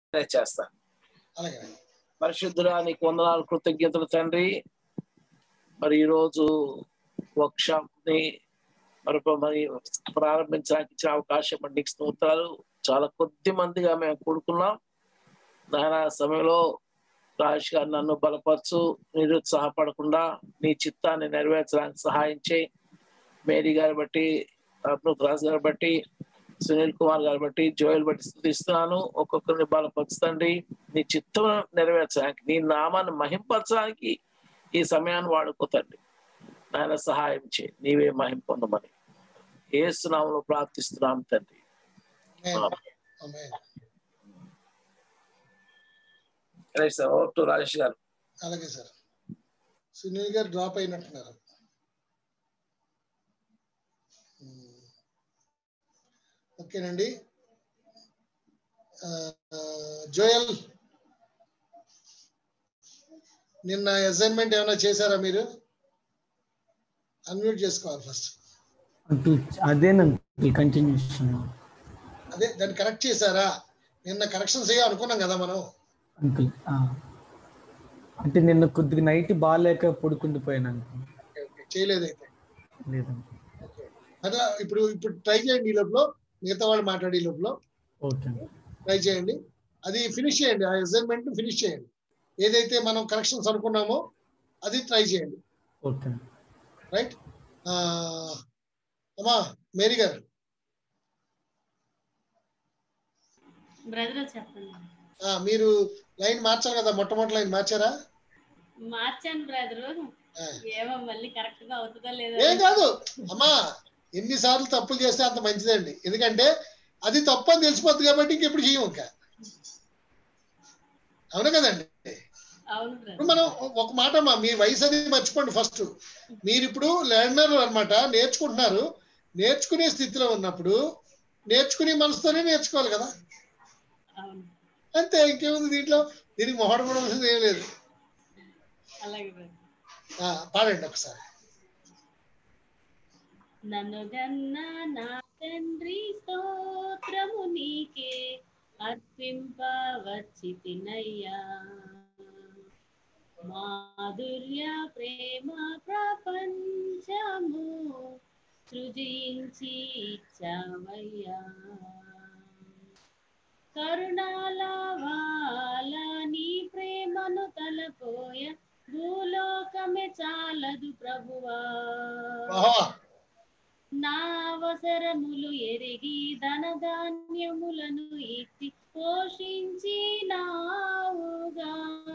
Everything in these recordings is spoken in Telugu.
చేస్తాను అలాగే పరిశుద్ధురా నీకు వందనాలు కృతజ్ఞతలు తండ్రి మరి ఈరోజు వర్క్షాప్ ని మరి మరి ప్రారంభించడానికి ఇచ్చిన అవకాశం అండి నీకు స్తోత్రాలు చాలా కొద్ది మందిగా మేము కూడుకున్నాం నాయన సమయంలో రాజేష్ గారు నన్ను బలపరచు నిరుత్సాహపడకుండా నీ చిత్తాన్ని నెరవేర్చడానికి సహాయం చేయి మేరీ గారి బట్టి అబ్నుక్ రాజు గారి బట్టి సునీల్ కుమార్ గారి బట్టి జోయల్ బట్టి స్థుతిస్తున్నాను ఒక్కొక్కరిని బలపరుచుతండి నీ చిత్తం నెరవేర్చడానికి నీ నామాన్ని మహింపరచడానికి ఈ సమయాన్ని వాడుకోతండి నాయన సహాయం చేయి నీవే మహిం పొందమని ఏసునామంలో ప్రార్థిస్తున్నాం తండ్రి ఆమేన్. Right sir over to Rajesh garu అలాగే సార్ సునీల్ గారు డ్రాప్ అయినట్టున్నారు ఉమ్. ఓకేనండి ఆ, ఆ, జోయల్ నిన్న అసైన్మెంట్ ఏమైనా చేశారా మీరు అన్మ్యూట్ చేసుకోవాలి ఫస్ట్ అంకుల్ అదేనంకుల్ కంటిన్యూషన్ అదే దాన్ని కరెక్ట్ చేశారా నిన్న కరెక్షన్స్ అయ్యా అనుకున్నాం కదా మనం అంకుల్ ఆ. అంటే నిన్న కొద్దిగా నైట్ బాగాలేక పడుకుండిపోయాను అంకుల్ ఓకే, ఓకే. చేయలేదైతే లేదండి ఓకే. అట్లా ఇప్పుడు ఇప్పుడు ట్రై చేయండి ఈ లోపల మిగతా వాళ్ళు మాట్లాడే ఈ లోపల ఓకే అండి ట్రై చేయండి అది ఫినిష్ చేయండి ఆ అసైన్మెంట్ ఫినిష్ చేయండి ఏదైతే మనం కరెక్షన్స్ అనుకున్నామో అది ట్రై చేయండి ఓకే అండి రైట్ అమ్మా మేరీ గారు బ్రదర్ చెప్పండి ఆ, మీరు లైన్ మార్చారు కదా మొట్టమొదటి లైన్ మార్చారా మార్చాను బ్రదరు ఆ. ఏమో మళ్ళీ కరెక్ట్ గా అవుతుందో లేదో ఏం కాదు అమ్మా ఎన్నిసార్లు తప్పులు చేస్తే అంత మంచిదండి ఎందుకంటే అది తప్పు అని తెలిసిపోద్ది కాబట్టి ఇంకెప్పుడు చేయం ఇంకా అవును కదండి అవును ఇప్పుడు బ్రదర్ మనం ఒక మాట అమ్మా మీ వయసు అనేది మర్చిపోండి ఫస్ట్ మీరు ఇప్పుడు లెర్నర్ అన్నమాట నేర్చుకుంటున్నారు నేర్చుకునే స్థితిలో ఉన్నప్పుడు నేర్చుకునే మనసుతోనే నేర్చుకోవాలి కదా అవును అంతే ఇంకేముంది దీంట్లో దీనికి మొహడ పడవలసింది ఏం లేదు అలాగే బ్రదర్ ఆ, పాడండి ఒకసారి నన్ను గన్న నా తండ్రి స్తోత్రము నీకే అర్పింపవచ్చి తినయ్యా మాధుర్య ప్రేమ ప్రపంచము సృజించి ఇచ్చావయ్యా కరుణాల వాల నీ ప్రేమను తలపోయ భూలోకమే చాలదు ప్రభువా ఆహా నా అవసరములు ఎరిగి ధనధాన్యములను ఇచ్చి పోషించి నావుగా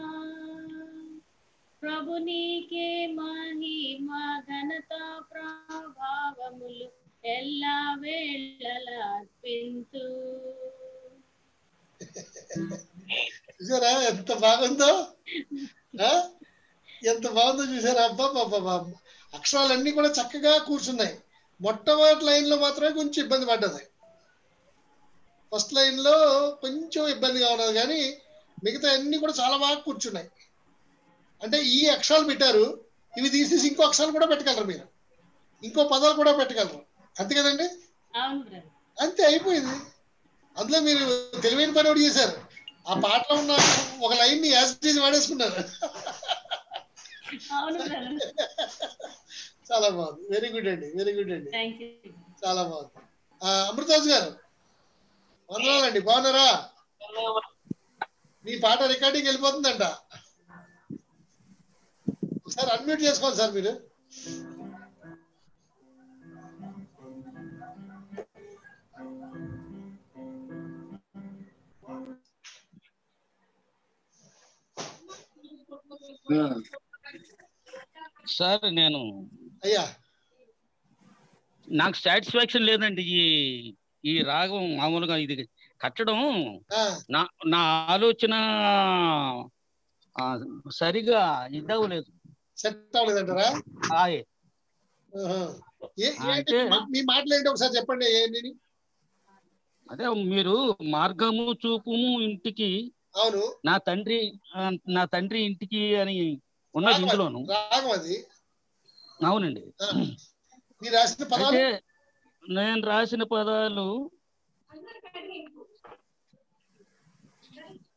ప్రభు నీకే మహిమ ఘనత ప్రభావములు ఎల్లా వేళల అర్పింతు చూసారా ఎంత బాగుందో ఆ? ఎంత బాగుందో చూసారా అబ్బా బాబా బాబా అక్షరాలన్నీ కూడా చక్కగా కూర్చున్నాయి మొట్టమొదటి లైన్ లో మాత్రమే కొంచెం ఇబ్బంది పడ్డది ఫస్ట్ లైన్ లో కొంచెం ఇబ్బందిగా ఉన్నది కానీ మిగతా అన్ని కూడా చాలా బాగా కూర్చున్నాయి అంటే ఈ అక్షరాలు పెట్టారు ఇవి తీసేసి ఇంకో అక్షరాలు కూడా పెట్టగలరు మీరు ఇంకో పదాలు కూడా పెట్టగలరు అంతే కదండి అవును బ్రదర్ అంతే అయిపోయింది అందులో మీరు తెలివైన పని ఒకటి చేశారు ఆ పాటలో ఉన్న ఒక లైన్ ని యాజ్ ఇట్ ఈజ్ వాడేసుకున్నారు అవును బ్రదర్ చాలా బాగుంది వెరీ గుడ్ అండి వెరీ గుడ్ అండి థ్యాంక్ యూ చాలా బాగుంది ఆ, అమృతాజ్ గారు వందనాలండి బాగున్నారా మీ పాట రికార్డింగ్ వెళ్ళిపోతుందంట ఒకసారి అన్మ్యూట్ చేసుకోవాలి సార్ మీరు సార్ నేను అయ్యా నాకు సాటిస్ఫాక్షన్ లేదండి ఈ ఈ రాగం మామూలుగా ఇది కట్టడం ఆ, నా నా ఆలోచన ఆ, సరిగా ఇదవలేదు సెట్ అవ్వలేదంటారా ఆయ్ ఆహా. ఏ- ఏంటి అంటే- మా- మీ మాటలు ఏంటి ఒకసారి చెప్పండి ఏంటి అదే మీరు మార్గము చూపుము ఇంటికి అవును నా తండ్రి ఆ, నా తండ్రి ఇంటికి అని ఉన్నది రాగం ఇందులోను అది, రాగం అది అవునండి ఆ. మీరు రాసిన పదాలు అయితే నేను రాసిన పదాలు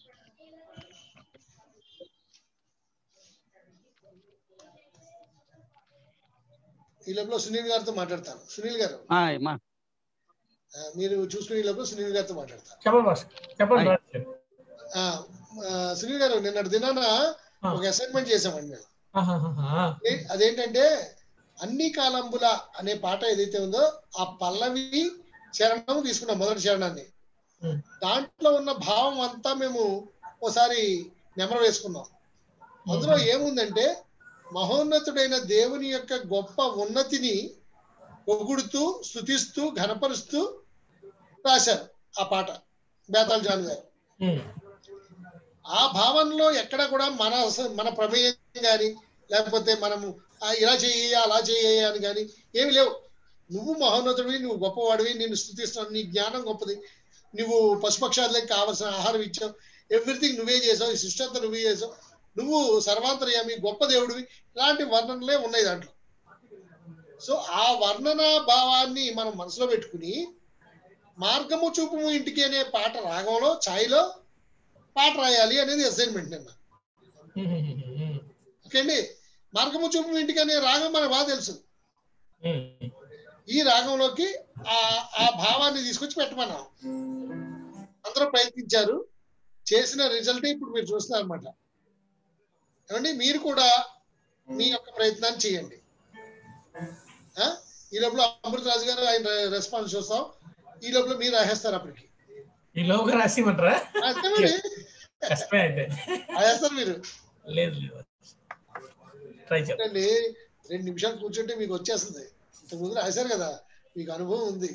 ఈ లోపల సునీల్ గారితో మాట్లాడతాను సునీల్ గారు ఆ, మా ఆ, మీరు చూసుకునే లోపల సునీల్ గారితో మాట్లాడతాను చెప్పండి బాస్ చెప్పండి హాయ్. రాజు. ఆ, ఆ, సునీల్ గారు నిన్నటి దినాన ఆ. ఒక అసైన్మెంట్ చేసామండి మేము ఆహాహాహా. ఏ- అదేంటంటే అన్ని కాలంబుల అనే పాట ఏదైతే ఉందో ఆ పల్లవి చరణం తీసుకున్నాం మొదటి చరణాన్ని ఉమ్. దాంట్లో ఉన్న భావం అంతా మేము ఒకసారి నెమరు వేసుకున్నాం అందులో ఏముందంటే మహోన్నతుడైన దేవుని యొక్క గొప్ప ఉన్నతిని పొగుడుతూ స్థుతిస్తూ ఘనపరుస్తూ రాశారు ఆ పాట బేతాల్ జాన్ గారు ఉమ్. ఆ భావనలో ఎక్కడ కూడా మన మన ప్రమేయం కానీ లేకపోతే మనము ఆ, ఇలా చేయి అలా చేయి అని కానీ ఏమి లేవు నువ్వు మహోన్నతుడివి నువ్వు గొప్పవాడివి నేను స్థుతిస్తున్నాను నీ జ్ఞానం గొప్పది నువ్వు పశుపక్షాదులకు కావాల్సిన ఆహారం ఇచ్చావు ఎవ్రీథింగ్ నువ్వే చేసావు ఈ సృష్టి అంతా నువ్వే చేసావు నువ్వు సర్వాంతర్యామి గొప్ప దేవుడివి ఇలాంటి వర్ణనలే ఉన్నాయి దాంట్లో సో ఆ వర్ణన భావాన్ని మనం మనసులో పెట్టుకుని మార్గము చూపుము ఇంటికి అనే పాట రాగంలో ఛాయ్లో పాట రాయాలి అనేది అసైన్మెంట్ నిన్న ఉమ్, ఉమ్, ఉమ్, ఓకే అండి మార్గము చూపు ఇంటికి అనే రాగం మనకు బాగా తెలుసు ఉమ్. ఈ రాగంలోకి ఆ ఆ భావాన్ని తీసుకొచ్చి పెట్టమన్నాం అందరూ ప్రయత్నించారు చేసిన రిజల్ట్ ఇప్పుడు మీరు చూస్తున్నారు అనమాట ఏమండి మీరు కూడా మీ యొక్క ప్రయత్నాన్ని చేయండి ఆ? ఈ లోపల అమృతరాజు గారు ఆయన రెస్పాన్స్ చూస్తాం ఈ లోపల మీరు రాసేస్తారు అప్పటికి ఈ లోగా రాసిమంటారా అంతే మరి కష్టమే అయితే రాసేస్తారు మీరు లేదు లేదు ట్రై చేద్దాం అండి రెండు నిమిషాలు కూర్చుంటే మీకు వచ్చేస్తుంది ఇంతకుముందు రాశారు కదా మీకు అనుభవం ఉంది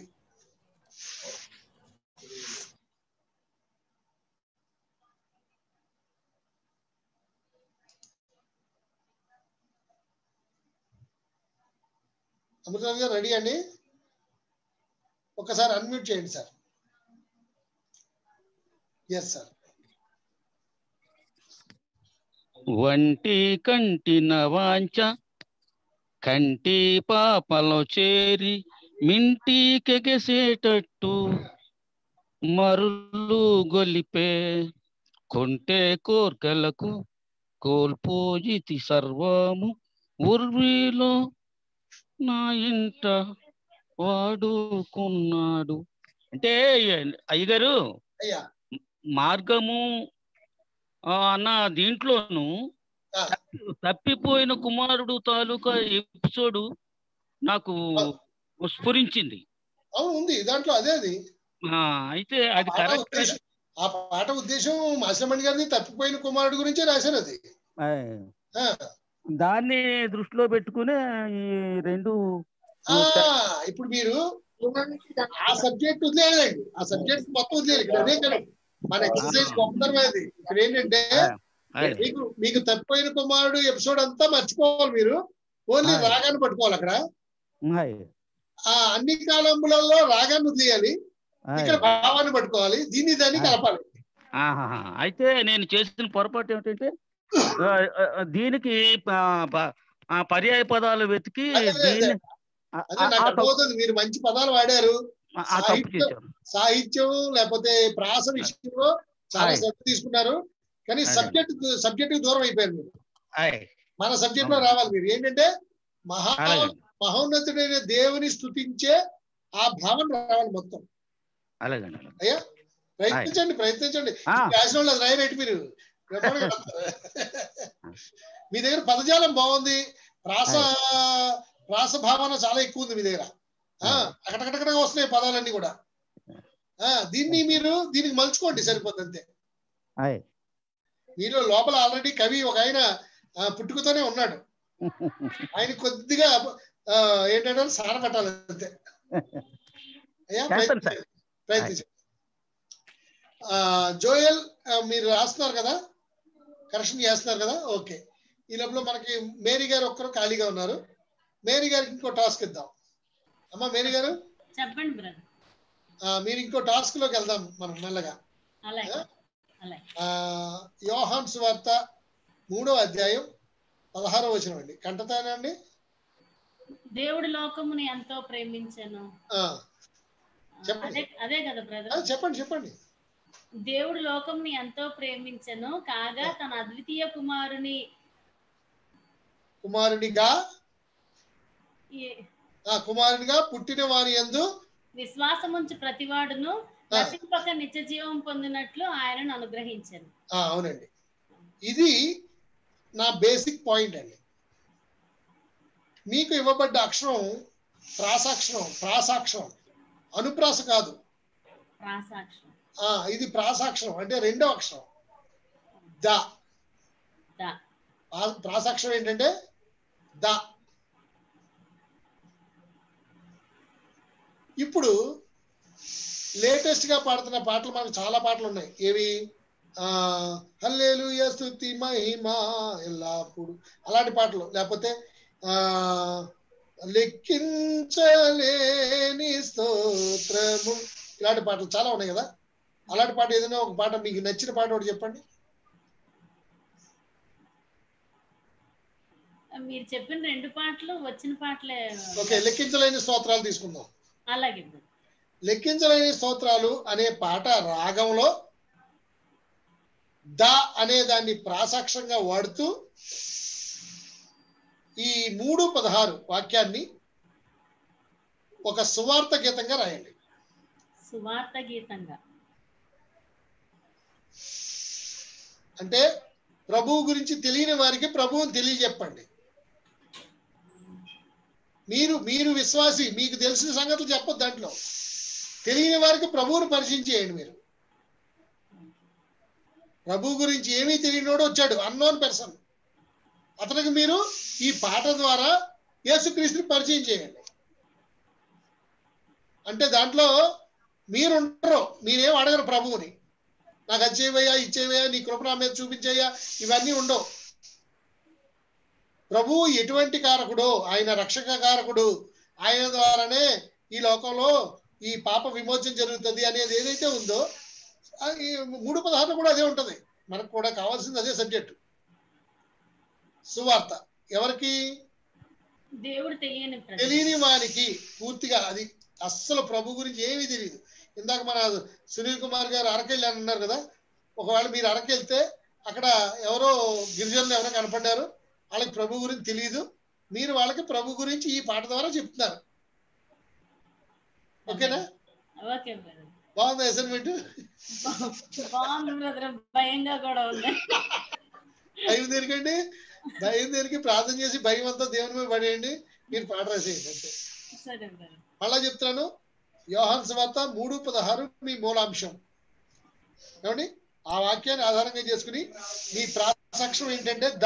అమృతరాజు గారు రెడీ అండి ఒక్కసారి అన్మ్యూట్ చేయండి సార్ ఎస్ సార్ వంటి కంటిన వాంచ కంటి పాపలో చేరి మింటికెగసేటట్టు మరులు గొలిపే కొంటే కోర్కెలకు కోల్పోయితి సర్వము ఉర్విలో నా ఇంట వాడుకున్నాడు అంటే అయ్యగారు అయ్యా మార్గము ఆ, అన్న దీంట్లోను ఆ. తప్పిపోయిన కుమారుడు తాలూకా ఎపిసోడ్ నాకు స్ఫురించింది అవును ఉంది దాంట్లో అదే అది ఆ, అయితే అది పాట కరెక్ట్ ఉద్దేశం ఆ పాట ఉద్దేశం మాసిమణి గారిది తప్పిపోయిన కుమారుడు గురించే రాశారు అది ఆ, దాన్ని దృష్టిలో పెట్టుకునే ఈ రెండు ఆ, ఇప్పుడు మీరు ఆ సబ్జెక్ట్ వదిలేయండి ఆ సబ్జెక్ట్ మొత్తం వదిలేదు ఇక్కడ అదే కదా మన ఎక్సర్సైజ్ గొప్పతనం అది ఇక్కడ ఏంటంటే ఆయ్, మీకు మీకు తప్పిపోయిన కుమారుడు ఎపిసోడ్ అంతా మర్చిపోవాలి మీరు ఓన్లీ ఆ. రాగాన్ని పట్టుకోవాలి అక్కడ ఆయ్, ఆ అన్ని కాలములలో రాగాన్ని వదిలేయాలి ఆయ్. ఇక్కడ భావాన్ని పట్టుకోవాలి దీన్ని దాన్ని ఆ. కలపాలి ఆహాహా. అయితే నేను చేసిన పొరపాటు ఏమిటంటే ఆ, ఆ, దీనికి ఆ, ప- ఆ పర్యాయ పదాలు వెతికి అదే, అదే, అదే. దీన్ని ఆ- అదే ఆ- నాకు ఆ తప్పు- అర్థమవుతుంది మీరు మంచి పదాలు వాడారు ఆ- ఆ తప్పు సాహిత్యం- చేశాను సాహిత్యం లేకపోతే ప్రాస విషయంలో చాలా ఆయ్. శ్రద్ధ తీసుకున్నారు కానీ అదే. సబ్జెక్ట్ సబ్జెక్ట్ దూరం అయిపోయారు మీరు ఆయ్, మన సబ్జెక్ట్ లో అవును. రావాలి మీరు ఏంటంటే మహా అలాగే మహోన్నతుడైన దేవుని స్తుతించే ఆ భావన రావాలి మొత్తం అలాగే అలాగే. అయ్యా ప్రయత్నించండి ప్రయత్నించండి ఆ, రాసిన వాళ్ళు అది రాయబెట్టి మీరు బ్రహ్మాండంగా రాస్తారు. మీ దగ్గర పదజాలం బాగుంది ప్రాస ప్రాస భావన చాలా ఎక్కువ ఉంది మీ దగ్గర ఆ, అక్కడక్కడక్కడ వస్తున్నాయి పదాలన్నీ కూడా ఆ దీన్ని మీరు దీనికి మలుచుకోండి సరిపోతుంది అంతే ఆయ్. మీలో లోపల ఆల్రెడీ కవి ఒక ఆయన ఆ, పుట్టుకతోనే ఉన్నాడు ఆయన కొద్దిగా ఆ, ఏంటంటే సార పెట్టాలి అంతే అయ్యా చేస్తాను సార్. ప్రయత్నించండి ప్రయత్నించండి ఆ, జోయల్ ఆ, మీరు రాస్తున్నారు కదా కరెక్షన్ చేస్తున్నారు కదా ఓకే ఈ లోపల మనకి మేరీ గారు ఒక్కరు ఖాళీగా ఉన్నారు మేరీ గారికి ఇంకో టాస్క్ ఇద్దాం అమ్మా మేరీ గారు చెప్పండి బ్రదర్ ఆ, మీరు ఇంకో టాస్క్ లోకి వెళ్దాం మనం మెల్లగా అలాగే అలాగే ఆ, యోహాన్ సువార్త మూడో అధ్యాయం పదహారో వచనం అండి కంటతానా అండి దేవుడి లోకముని ఎంతో ప్రేమించాను ఆ, చెప్పండి. అదే అదే కదా ఆ, బ్రదర్ చెప్పండి చెప్పండి దేవుడు లోకంని ఎంతో ప్రేమించెను కాగా తన అద్వితీయ కుమారుని కుమారునిగా ఈ- ఆ కుమారునిగా పుట్టిన వారి యందు విశ్వాసముంచు ప్రతివాడును ఆ. నశింపక నిత్య జీవం పొందినట్లు ఆయనను అనుగ్రహించను ఆ, అవునండి ఇది నా బేసిక్ పాయింట్ అండి మీకు ఇవ్వబడ్డ అక్షరం ప్రాసాక్షరం ప్రాసాక్షరం అనుప్రాస కాదు ప్రాసాక్షం ఆ ఇది ప్రాసాక్షరం అంటే రెండో అక్షరం ద ద ఆ- ప్రాసాక్షరం ఏంటంటే ద ఇప్పుడు లేటెస్ట్ గా పాడుతున్న పాటలు మనకు చాలా పాటలు ఉన్నాయి ఏవి ఆ హల్లేలు స్తుతి మహిమ ఎల్లప్పుడు అలాంటి పాటలు లేకపోతే ఆ లెక్కించలేని స్తోత్రము ఇలాంటి పాటలు చాలా ఉన్నాయి కదా అలాంటి పాట ఏదైనా ఒక పాట మీకు నచ్చిన పాట ఒకటి చెప్పండి మీరు చెప్పిన రెండు పాటలు వచ్చిన పాటలే ఓకే లెక్కించలేని స్తోత్రాలు తీసుకుందాం అలాగే బ్రదర్. లెక్కించలేని స్తోత్రాలు అనే పాట రాగంలో ద అనే దాన్ని ప్రాసాక్షంగా వాడుతూ ఈ మూడు పదహారు వాక్యాన్ని ఒక సువార్త గీతంగా రాయండి సువార్త గీతంగా అంటే ప్రభువు గురించి తెలియని వారికి ప్రభువుని తెలియజెప్పండి మీరు మీరు విశ్వాసి మీకు తెలిసిన సంగతులు చెప్పొద్దు దాంట్లో తెలియని వారికి ప్రభువుని పరిచయం చేయండి మీరు ప్రభు గురించి ఏమీ తెలియనోడు వచ్చాడు అన్నోన్ పర్సన్ అతనికి మీరు ఈ పాట ద్వారా యేసుక్రీస్తుని పరిచయం చేయండి అంటే దాంట్లో మీరు ఉండరు మీరేం అడగరు ప్రభువుని నాకు అది చేయవయ్యా ఇచ్చేవయ్యా నీ కృప నా మీద చూపించయ్యా ఇవన్నీ ఉండవు ప్రభువు ఎటువంటి కారకుడు ఆయన రక్షక కారకుడు ఆయన ద్వారానే ఈ లోకంలో ఈ పాప విమోచన జరుగుతుంది అనేది ఏదైతే ఉందో అది మూడు పదహారు కూడా అదే ఉంటది మనకు కూడా కావాల్సింది అదే సబ్జెక్ట్ సువార్త ఎవరికి దేవుడు తెలియని ప్రజలు. తెలియని వానికి పూర్తిగా అది అస్సలు ప్రభు గురించి ఏమీ తెలియదు ఇందాక మన సునీల్ కుమార్ గారు అరకెళ్ళి అని అన్నారు కదా ఒకవేళ మీరు అరకెళ్తే అక్కడ ఎవరో గిరిజనులు ఎవరో కనపడ్డారు వాళ్ళకి ప్రభు గురించి తెలియదు మీరు వాళ్ళకి ప్రభు గురించి ఈ పాట ద్వారా చెప్తున్నారు ఓకేనా ఓకే బ్రదర్ బాగుంది అసైన్మెంట్ బాగుంది బ్రదర్ భయంగా కూడా ఉంది భయం దేనికండి భయం దేనికి ప్రార్థన చేసి భయం అంతా దేవుని మీద పడేయండి మీరు పాట రాసేయండి అంతే సరే బ్రదర్ మళ్ళా చెప్తున్నాను యోహాన్ సువార్త మూడు పదహారు మీ మూలాంశం ఏమండి ఆ వాక్యాన్ని ఆధారంగా చేసుకుని మీ ప్రాసక్షం ఏంటంటే ద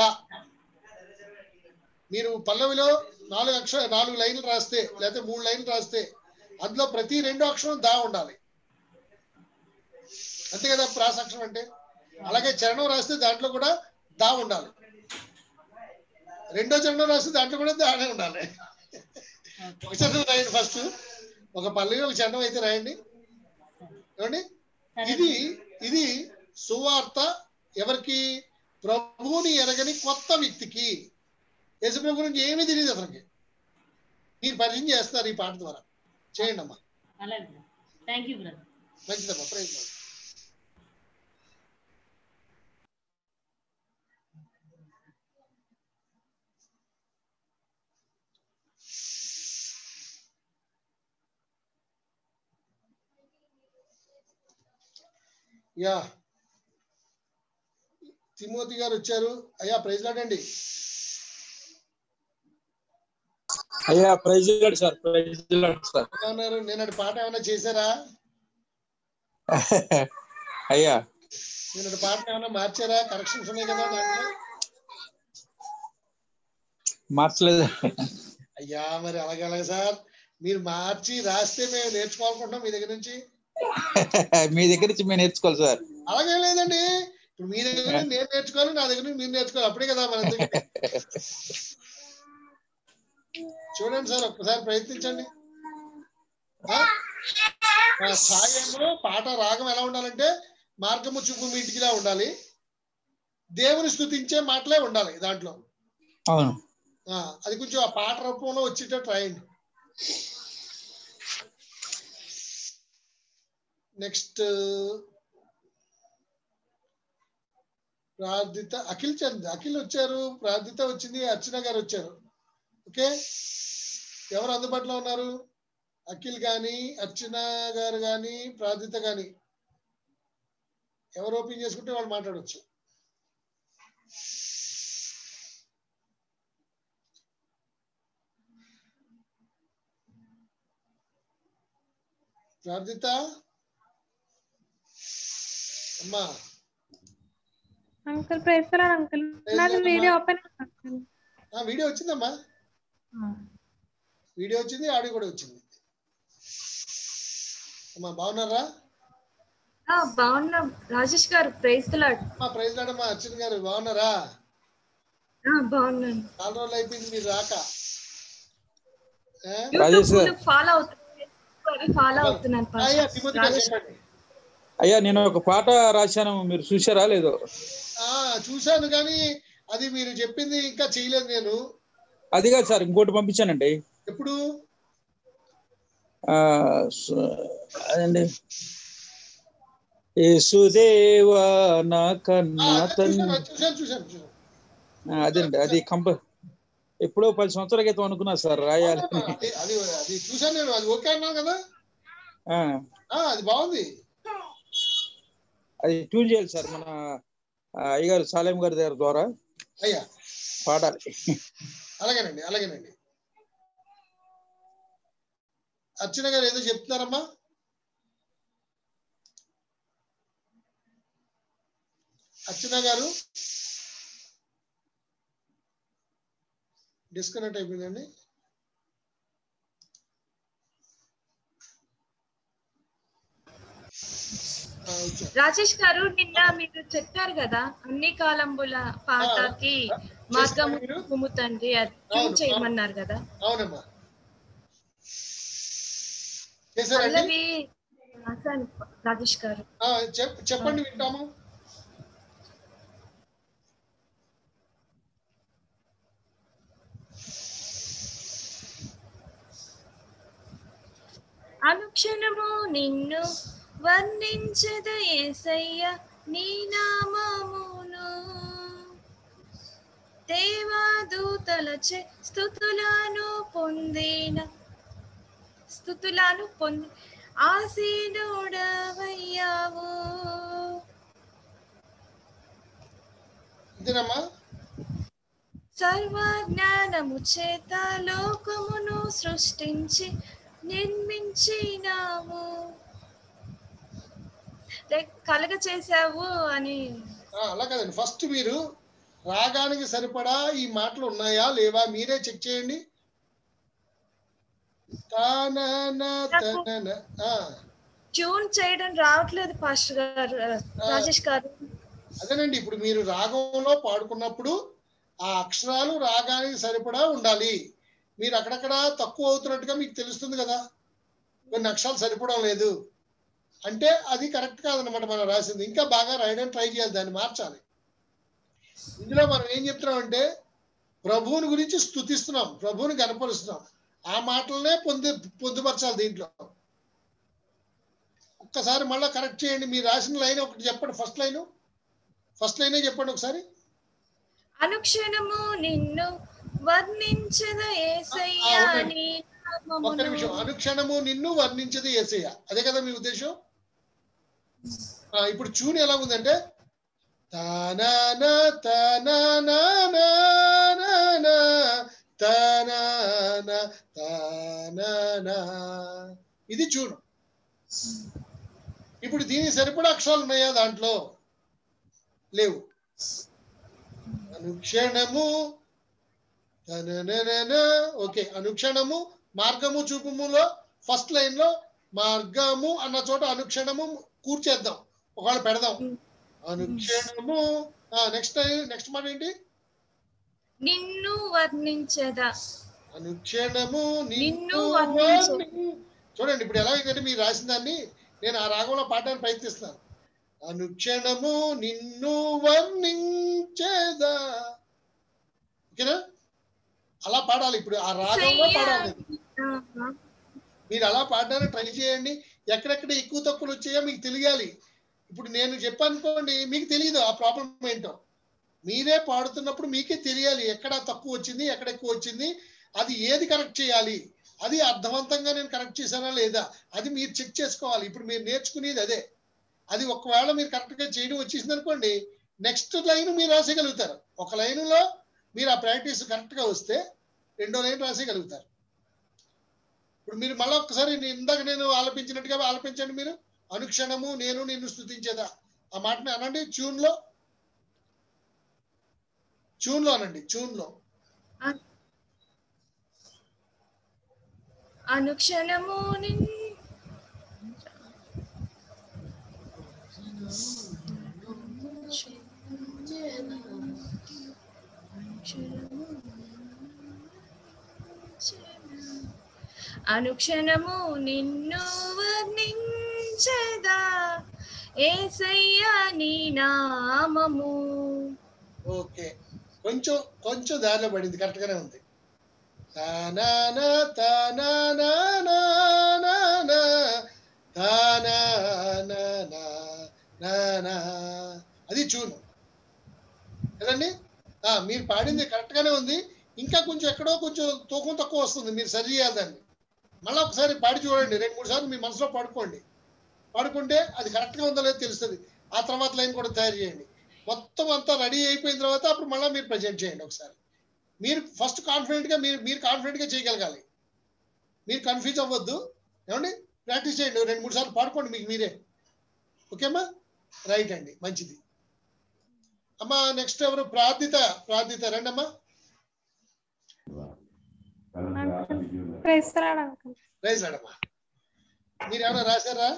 మీరు పల్లవిలో నాలుగు అక్షర నాలుగు లైన్లు రాస్తే లేకపోతే మూడు లైన్లు రాస్తే అందులో ప్రతి రెండో అక్షరం దా ఉండాలి అంతే కదా ప్రాసక్షరం అంటే అలాగే చరణం రాస్తే దాంట్లో కూడా దా ఉండాలి రెండో చరణం రాస్తే దాంట్లో కూడా దానే ఉండాలి ఒక చరణం రాయండి ఫస్ట్ ఒక పల్లవి ఒక చరణం అయితే రాయండి ఏమండి సరే ఇది ఇది సువార్త ఎవరికి ప్రభువుని ఎరగని కొత్త వ్యక్తికి యేసుప్రభు గురించి ఏమీ తెలియదు అతనికి మీరు పరిచయం చేస్తారు ఈ పాట ద్వారా చేయండి అమ్మా అలాగే థ్యాంక్ యూ బ్రదర్ మంచిదమ్మా ప్రయత్నం యా తిమోతి గారు వచ్చారు అయ్యా ప్రైజ్ లాడండి అయ్యా praise lord sir praise lord sir ఉన్నారు నేను పాట ఏమైనా చేశారా అయ్యా నేను పాట ఏమైనా మార్చారా కరెక్షన్స్ ఉన్నాయి కదా దాంట్లో మార్చలేదు అయ్యా మరి అలాగే అలాగే సార్ మీరు మార్చి రాస్తే మేము నేర్చుకోవాలనుకుంటున్నాం మీ దగ్గర నుంచి మీ దగ్గర నుంచి మేము నేర్చుకోవాలి సార్ అలాగే లేదండి ఇప్పుడు మీ దగ్గర నుంచి నేను నేర్చుకోవాలి నా దగ్గర నుంచి మీరు నేర్చుకోవాలి అప్పుడే కదా మన ఇద్దరికి. చూడండి సార్ ఒక్కసారి ప్రయత్నించండి ఆ? ఆ సాయంలో పాట రాగం ఎలా ఉండాలంటే మార్గము చూపు మీ ఇంటికిలా ఉండాలి దేవుని స్తుతించే మాటలే ఉండాలి దాంట్లో అవును ఆ, అది కొంచెం ఆ పాట రూపంలో వచ్చేటట్టు రాయండి నెక్స్ట్ ప్రార్థిత అఖిల్ చంద్ అఖిల్ వచ్చారు ప్రార్థిత వచ్చింది అర్చన గారు వచ్చారు ఓకే ఎవరు అందుబాటులో ఉన్నారు అఖిల్ కానీ అర్చన గారు కానీ ప్రార్థిత కానీ ఎవరు ఓపెన్ చేసుకుంటే వాళ్ళు మాట్లాడవచ్చు ప్రార్థిత అమ్మా అంకుల్ ప్రైస్తున్నాను అంకుల్ నాది వీడియో ఓపెన్ అంకుల్ ఆ వీడియో వచ్చిందమ్మా వీడియో వచ్చింది ఆడియో కూడా వచ్చింది అమ్మా బాగున్నారా బాగున్నాం రాజేష్ గారు ప్రైజ్ లాడ్ మా ప్రైజ్ లాడమ్మా అర్చన గారు బాగున్నారా బాగున్నాను చాలా రోజులు అయిపోయింది మీరు రాక ఏ? రాజేష్ గారు. యూట్యూబ్ ఫాలో అవుతున్నాను ఫాలో అవుతున్నాను అయ్యా pastor. తిమోతి గారు రాజేష్ చెప్పండి అయ్యా నేను ఒక పాట రాశాను మీరు చూసారా లేదో ఆ చూశాను కానీ అది మీరు చెప్పింది ఇంకా చేయలేదు నేను అది కాదు సార్ ఇంకోటి పంపించానండి ఎప్పుడు ఆ, స- అదండి యేసుదేవా నా ఆ, కన్నా అదే తండ్రి చూశాను చూశాను చూశాను చూశాను ఆ, అదేండి అది కంప ఎప్పుడో పది సంవత్సరాల క్రితం అనుకున్నా సార్ రాయాలి అది అది అది చూశాను నేను అది ఓకే అన్నాను కదా ఆ, ఆ అది బాగుంది అది ట్యూన్ చేయాలి సార్ మన ఆ, అయ్యగారు సాలేం గారి దగ్గర ద్వారా అయ్యా పాడాలి అలాగేనండి అలాగేనండి అర్చన గారు ఏదో చెప్తున్నారమ్మా అర్చన గారు డిస్కనెక్ట్ అయిపోయిందండి ఆ, వచ్చారు. రాజేష్ గారు నిన్న మీరు చెప్పారు కదా అన్ని కాలంబుల పాటకి మార్గము మీరు? భూము తండ్రి అది అవును, ట్యూన్ చేయమన్నారు కదా అవునమ్మా చేశారండి పల్లవి రాశాను రాజేష్ గారు ఆ, చెప్- చెప్పండి వింటాము అనుక్షణము నిన్ను వర్ణించద ఏసయ్య నీ నామమును దేవాదూతలచే స్థుతులను పొందిన స్థుతులను పొంది ఆసీనుడవయ్యావు ఇంతేనమ్మా సర్వజ్ఞానము చేత లోకమును సృష్టించి నిర్మించినావు లైక్ కలగ చేసావు అని ఆ, అలా కదండి ఫస్ట్ మీరు రాగానికి సరిపడా ఈ మాటలు ఉన్నాయా లేవా మీరే చెక్ చేయండి తానన తనన. ఆ, ట్యూన్ చేయడం రావట్లేదు పాస్టర్ గారు రాజేష్ గారు అదేనండి ఇప్పుడు మీరు రాగంలో పాడుకున్నప్పుడు ఆ అక్షరాలు రాగానికి సరిపడా ఉండాలి మీరు అక్కడక్కడ తక్కువ అవుతున్నట్టుగా మీకు తెలుస్తుంది కదా కొన్ని అక్షరాలు సరిపడం లేదు అంటే అది కరెక్ట్ కాదనమాట మనం రాసింది ఇంకా బాగా రాయడానికి ట్రై చేయాలి దాన్ని మార్చాలి ఇందులో మనం ఏం చెప్తున్నాం అంటే ప్రభువుని గురించి స్తుతిస్తున్నాం ప్రభువుని కనపరుస్తున్నాం ఆ మాటలనే పొంది పొందుపరచాలి దీంట్లో ఒక్కసారి మళ్ళీ కరెక్ట్ చేయండి మీరు రాసిన లైన్ ఒకటి చెప్పండి ఫస్ట్ లైన్ ఫస్ట్ లైనే చెప్పండి ఒకసారి అనుక్షణము నిన్ను వర్ణించద ఏసయ్య ఆ, అవునండి. నీ ఒక్క నిమిషం నామమును అనుక్షణము నిన్ను వర్ణించది ఏసయ్య అదే కదా మీ ఉద్దేశం ఆ, ఇప్పుడు చూని ఎలా ఉందంటే తానానా తానానా నానానా, తానానా తానానా. ఇది చూడు ఇప్పుడు దీనికి సరిపడా అక్షరాలు ఉన్నాయా దాంట్లో లేవు అనుక్షణము తనననన. ఓకే అనుక్షణము మార్గము చూపుములో ఫస్ట్ లైన్ లో మార్గము అన్న చోట అనుక్షణము కూర్చేద్దాం ఒకవేళ పెడదాం అనుక్షణము నెక్స్ట్ నెక్స్ట్ మాట ఏంటి నిన్ను వర్ణించదా అనుక్షణము నిన్ను నిన్ను వర్ణించు. వర్ణి- చూడండి ఇప్పుడు ఎలా అయిందంటే మీరు రాసిన దాన్ని నేను ఆ రాగంలో పాడడానికి ప్రయత్నిస్తున్నాను అనుక్షణము నిన్ను వర్ణించేదా ఓకేనా అలా పాడాలి ఇప్పుడు ఆ రాగంలో పాడాలి ఆహా. మీరు అలా పాడడానికి ట్రై చేయండి ఎక్కడెక్కడ ఎక్కువ తక్కువలు వచ్చాయో మీకు తెలియాలి ఇప్పుడు నేను చెప్పానుకోండి మీకు తెలియదు ఆ ప్రాబ్లం ఏంటో మీరే పాడుతున్నప్పుడు మీకే తెలియాలి ఎక్కడ తక్కువ వచ్చింది ఎక్కడ ఎక్కువ వచ్చింది అది ఏది కరెక్ట్ చేయాలి అది అర్థవంతంగా నేను కరెక్ట్ చేశానా లేదా అది మీరు చెక్ చేసుకోవాలి ఇప్పుడు మీరు నేర్చుకునేది అదే అది ఒకవేళ మీరు కరెక్ట్ గా చేయడం వచ్చేసింది అనుకోండి నెక్స్ట్ లైన్ మీరు రాసేయగలుగుతారు ఒక లైన్ లో మీరు ఆ ప్రాక్టీస్ కరెక్ట్ గా వస్తే రెండో లైన్ రాసేయగలుగుతారు ఇప్పుడు మీరు మళ్ళీ ఒక్కసారి నేను ఇందాక నేను ఆలపించినట్టుగా ఆలపించండి మీరు అనుక్షణము నేను నిన్ను స్థుతించేదా ఆ మాటని అనండి ట్యూన్ లో ట్యూన్ లో అనండి ట్యూన్ లో అనుక్షణము నిన్ అనుక్షణము నిన్ను వర్ణించదా ఏసయ్యా నీ నామము ఓకే కొంచెం కొంచెం దారిలో పడింది కరెక్ట్ గానే ఉంది తానానా తానానా నానా తానానా నానా అది చూను కదండి ఆ, మీరు పాడింది కరెక్ట్ గానే ఉంది ఇంకా కొంచెం ఎక్కడో కొంచెం తూకం తక్కువ వస్తుంది మీరు సరి చేయాలి దాన్ని మళ్ళీ ఒకసారి పాడి చూడండి రెండు మూడు సార్లు మీ మనసులో పాడుకోండి పాడుకుంటే అది కరెక్ట్ గా ఉందో లేదో తెలుస్తుంది ఆ తర్వాత లైన్ కూడా తయారు చేయండి మొత్తం అంతా రెడీ అయిపోయిన తర్వాత అప్పుడు మళ్ళీ మీరు ప్రజెంట్ చేయండి ఒకసారి మీరు ఫస్ట్ కాన్ఫిడెంట్ గా మీరు మీరు కాన్ఫిడెంట్ గా చేయగలగాలి మీరు కన్ఫ్యూజ్ అవ్వద్దు ఏమండి ప్రాక్టీస్ చేయండి రెండు మూడు సార్లు పాడుకోండి మీకు మీరే ఓకేమ్మా రైట్ అండి మంచిది అమ్మా నెక్స్ట్ ఎవరు ప్రార్థిత ప్రార్థిత రండమ్మా ప్రైస్తరాడు అంకుల్ రైజ్ రాడమ్మా మీరు ఏమైనా రాశారా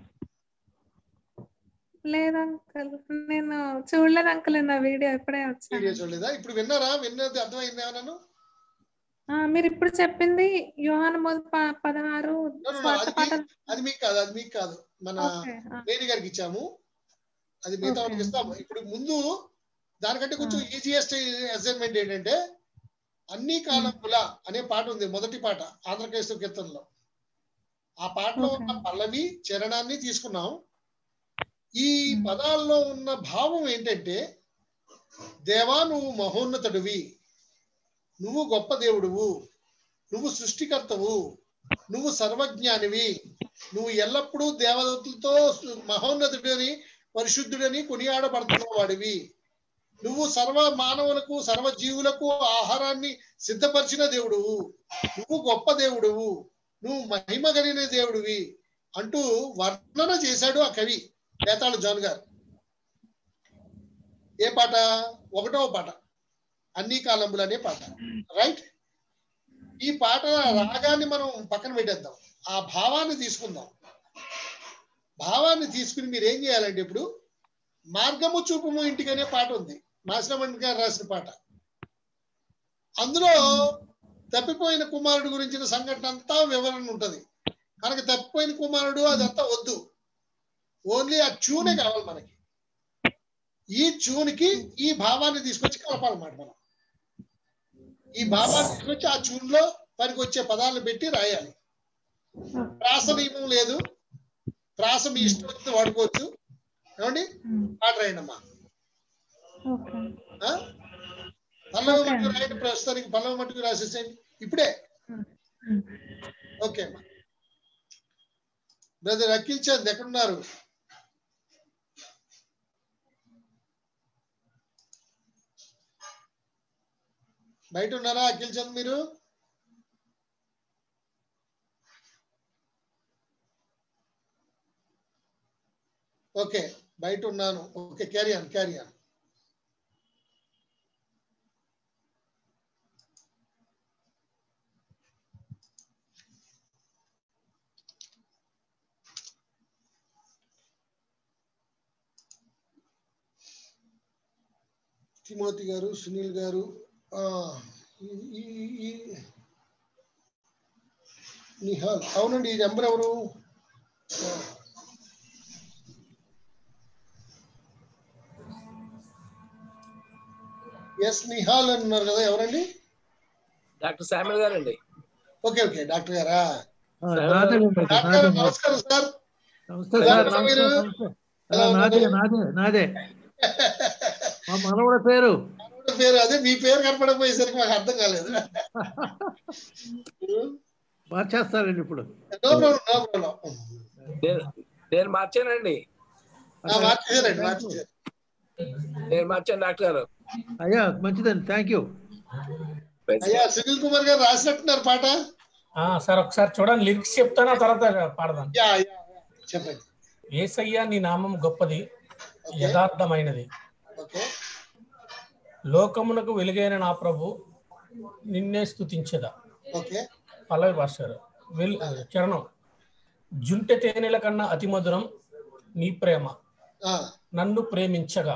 లేదు అంకుల్ నేను చూడలేదు అంకుల్ నా వీడియో ఇప్పుడే వీడియో వచ్చాను చూడలేదా ఇప్పుడు విన్నారా విన్నది అర్థమైంది ఏమన్నాను ఆ, మీరు ఇప్పుడు చెప్పింది యోహాను మొదటి ప- పదహారు No, no, no, స్వార్థ అది పాఠం మీ- అది మీకు కాదు అది మీకు కాదు మన ఓకే ఆ, వేణి గారికి ఇచ్చాము అది మిగతా వాళ్ళకి ఇస్తాము ఇప్పుడు ముందు దానికంటే కొంచెం ఈజియెస్ట్ అసైన్మెంట్ ఏంటంటే అన్ని కాలముల అనే పాట ఉంది మొదటి పాట ఆంధ్రకేశ్వర కీర్తనలో ఆ పాటలో ఉన్న పల్లవి చరణాన్ని తీసుకున్నాం ఈ పదాల్లో ఉన్న భావం ఏంటంటే దేవా నువ్వు మహోన్నతుడివి నువ్వు గొప్ప దేవుడువు నువ్వు సృష్టికర్తవు నువ్వు సర్వజ్ఞానివి నువ్వు ఎల్లప్పుడూ దేవదత్తులతో మహోన్నతుడని పరిశుద్ధుడని కొనియాడబడుతున్న వాడివి నువ్వు సర్వ మానవులకు సర్వ జీవులకు ఆహారాన్ని సిద్ధపరిచిన దేవుడువు నువ్వు గొప్ప దేవుడువు నువ్వు మహిమ కలిగిన దేవుడివి అంటూ వర్ణన చేశాడు ఆ కవి వేతాళ జాన్ గారు ఏ పాట ఒకటవ పాట అన్ని కాలంబులు అనే పాట రైట్ ఈ పాట రాగాన్ని మనం పక్కన పెట్టేద్దాం ఆ భావాన్ని తీసుకుందాం భావాన్ని తీసుకుని మీరు ఏం చేయాలంటే ఇప్పుడు మార్గము చూపుము ఇంటికి అనే పాట ఉంది మాసినమణి గారు రాసిన పాట అందులో తప్పిపోయిన కుమారుడు గురించిన సంఘటన అంతా వివరణ ఉంటది మనకి తప్పిపోయిన కుమారుడు అదంతా వద్దు ఓన్లీ ఆ ట్యూనే కావాలి మనకి ఈ ట్యూన్ కి ఈ భావాన్ని తీసుకొచ్చి కలపాలన్నమాట మనం ఈ భావాన్ని తీసుకొచ్చి ఆ ట్యూన్ లో పనికి వచ్చే పదాలను పెట్టి రాయాలి ప్రాస నియమం లేదు ప్రాస మీ ఇష్టం వచ్చింది వాడుకోవచ్చు ఏమండి పాట రాయండి అమ్మా ఓకే ఆ? పల్లవ మట్టుకు రాయండి ప్రస్తుతానికి పల్లవ మట్టుకు రాసేసేయండి ఇప్పుడే ఓకే అమ్మా బ్రదర్ అఖిల్ చంద్ ఎక్కడున్నారు బయట ఉన్నారా అఖిల్ చంద్ మీరు ఓకే బయట ఉన్నాను okay carry on carry on Timothy garu Sunil గారు ఆ, ఈ- ఈ- ఈ- నిహాల్ అవునండి ఈ నెంబర్ ఎవరు ఆ. ఎస్ నిహాల్ అని ఉన్నారు కదా ఎవరండి డాక్టర్ శామ్యుల్ గారండి ఓకే ఓకే డాక్టర్ గారా నాదేనండి డాక్టర్ నాదే గారు నమస్కారం సార్ నమస్తే సార్ ఎలా ఉన్నారు నమస్తే మీరు? నమస్తే ఎలా ఆ, నాదే ఉన్నారు? నాదే నాదే మా మనవడి పేరు మనవడి పేరు అదే మీ పేరు కనపడకపోయేసరికి మాకు అర్థం కాలేదు మార్చేస్తారండి ఇప్పుడు నో ప్రాబ్లం నో ప్రాబ్లం నేను నేను మార్చానండి మార్చేసారండి మార్చేసారు నేను మార్చాను డాక్టర్ గారు అయ్యా మంచిదండి థ్యాంక్ యూ అయ్యా సునీల్ కుమార్ గారు రాసినట్టున్నారు పాట ఆ, సార్ ఒకసారి చూడండి లిరిక్స్ చెప్తాను ఆ తర్వాత పాడదాం యా యా యా. చెప్పండి ఏసయ్యా నీ నామం గొప్పది యథార్థమైనది ఓకే లోకమునకు వెలుగైన నా ప్రభు నిన్నే స్తుతించదా ఓకే పల్లవి భాస్కర్ వెల్ చరణం జుంటె తేనెల కన్నా అతి మధురం నీ ప్రేమ ఆ, నన్ను ప్రేమించగా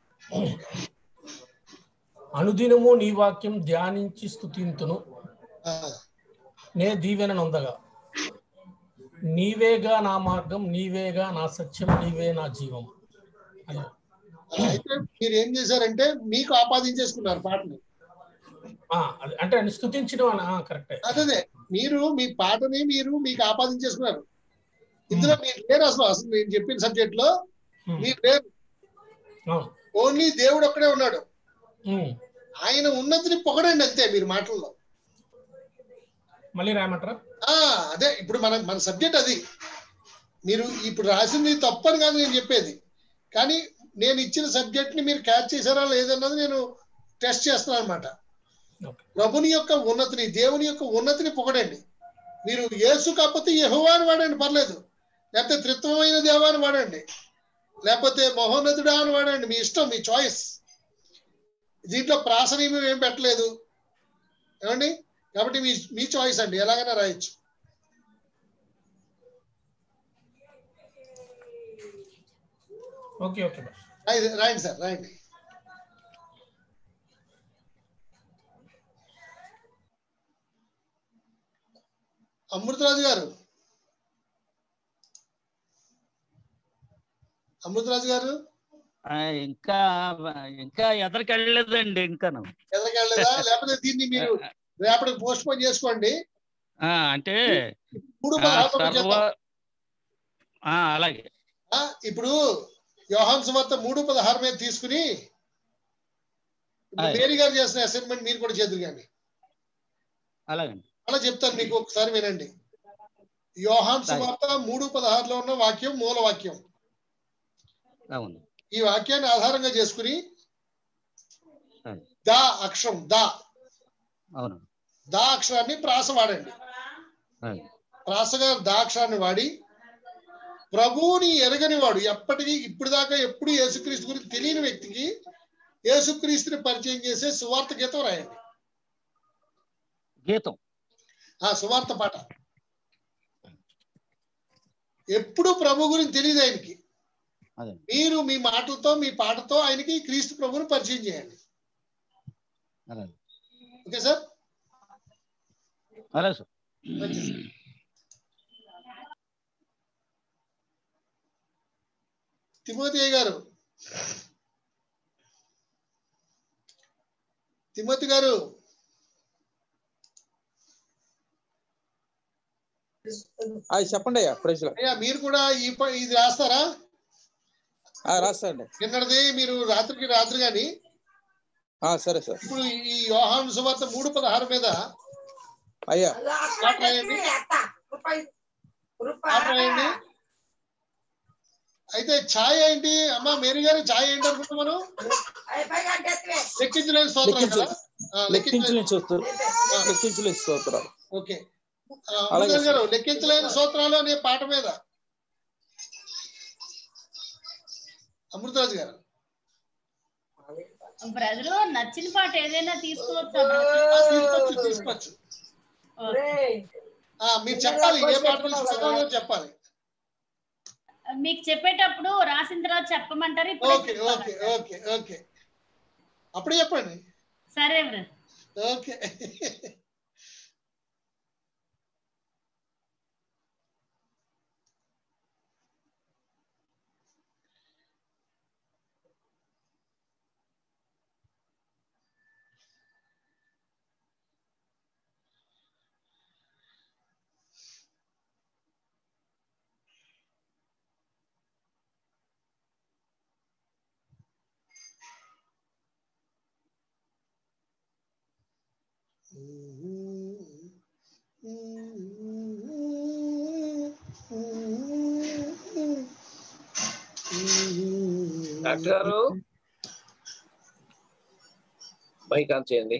అనుదినము నీ వాక్యం ధ్యానించి స్తుతింతును ఆ. నే దీవెన నొందగా నీవేగా నా మార్గం నీవేగా నా సత్యం నీవే నా జీవం అని అయితే మీరు ఏం చేశారంటే మీకు ఆపాదించేసుకున్నారు పాటని ఆ, అది అంటే ఆయన స్తుతించడం అని కరెక్టే అదే మీరు మీ పాటని మీరు మీకు ఆపాదించేసుకున్నారు ఇందులో మీరు లేరు అసలు అసలు నేను చెప్పిన సబ్జెక్ట్ లో మీరు లేరు అవును ఓన్లీ దేవుడు ఒక్కడే ఉన్నాడు ఉమ్. ఆయన ఉన్నతిని పొగడండి అంతే మీరు మాటల్లో మళ్ళీ రాయమంటారా ఆ అదే ఇప్పుడు మన మన సబ్జెక్ట్ అది మీరు ఇప్పుడు రాసింది తప్పని కాదు నేను చెప్పేది కానీ నేను ఇచ్చిన సబ్జెక్ట్ ని మీరు క్యాచ్ చేశారా లేదన్నది నేను టెస్ట్ చేస్తున్నాను అనమాట ప్రభుని యొక్క ఉన్నతిని దేవుని యొక్క ఉన్నతిని పొగడండి మీరు యేసు కాకపోతే యెహోవా అని వాడండి పర్లేదు లేకపోతే త్రిత్వమైన దేవా అని వాడండి లేకపోతే మహోన్నతుడా అని వాడండి మీ ఇష్టం మీ చాయిస్ దీంట్లో ప్రాసనీయం ఏం పెట్టలేదు ఏమండి కాబట్టి మీ మీ చాయిస్ అండి ఎలాగైనా రాయొచ్చు ఓకే ఓకే బాస్ రాయి- రాయండి సార్ రాయండి అమృతరాజు గారు అమృతరాజు గారు ఆ, ఇంకా ఇంకా ఎదరికి వెళ్ళలేదండి ఇంకా ఎదరికి వెళ్ళలేదా లేకపోతే దీన్ని మీరు రేపటికి పోస్ట్ పోన్ చేసుకోండి ఆ, అంటే మూడు ఆ, పదహారు సర్వ చేద్దాం. ఆ, అలాగే ఆ, ఇప్పుడు యోహాన్ సువార్త మూడు పదహారు మీద తీసుకుని ఇప్పుడు ఆయ్. మేరీ గారు చేసిన అసైన్మెంట్ మీరు కూడా చేద్దరు కానీ అలాగండి అలా చెప్తాను మీకు ఒకసారి వినండి యోహాన్ సువార్త మూడు పదహారులో ఉన్న వాక్యం మూల వాక్యం అవును ఈ వాక్యాన్ని ఆధారంగా చేసుకుని అవును. దా అక్షరం దా అవును దా అక్షరాన్ని ప్రాస వాడండి అవును. ప్రాసగా దా అక్షరాన్ని వాడి ప్రభువుని ఎరగని వాడు ఎప్పటికీ ఇప్పుడు దాకా ఎప్పుడు యేసుక్రీస్తు గురించి తెలియని వ్యక్తికి యేసుక్రీస్తుని పరిచయం చేసే సువార్త గీతం రాయండి గీతం ఆ సువార్త పాట ఎప్పుడు ప్రభు గురించి తెలియదు ఆయనకి అదే మీరు మీ మాటలతో మీ పాటతో ఆయనకి క్రీస్తు ప్రభుని పరిచయం చేయండి అలాగే ఓకే సార్ అలాగే sir Timothy garu Timothy garu అది చెప్పండి అయ్యా ప్రైజ్ అయ్యా మీరు కూడా ఈ ప- ఇది రాస్తారా రాస్తాండి నిన్నటిది మీరు రాత్రికి రాత్రి గాని ఆ, సరే సార్ ఇప్పుడు ఈ యోహాను సువార్త మూడు పదహారు మీద అయ్యా పాట రాయండి పాట రాయండి అయితే ఛాయ్ ఏంటి అమ్మా మేరీ గారు ఛాయ్ ఏంటి అనుకుంటా మనం లెక్కించలేని స్తోత్రాలు కదా ఆ, లెక్కించలేని లెక్కించలేని చూస్తారు లెక్కించలేని స్తోత్రాలు ఓకే ఆ, అలాగే అమృత గారు లెక్కించలేని స్తోత్రాలు అనే పాట మీద అమృతరాజు గారు బ్రదరు నచ్చిన పాట ఏదైనా తీసుకోవచ్చా ఆ, తీసుకోవచ్చు తీసుకోవచ్చు ఆ, మీరు చెప్పాలి ఏ పాట తీసుకున్నారో చెప్పాలి మీకు చెప్పేటప్పుడు రాసిన తర్వాత చెప్పమంటారు ఇప్పుడు ఓకే ఓకే ఓకే ఓకే అప్పుడు చెప్పండి సరే brother okay doctor garu mic on చేయండి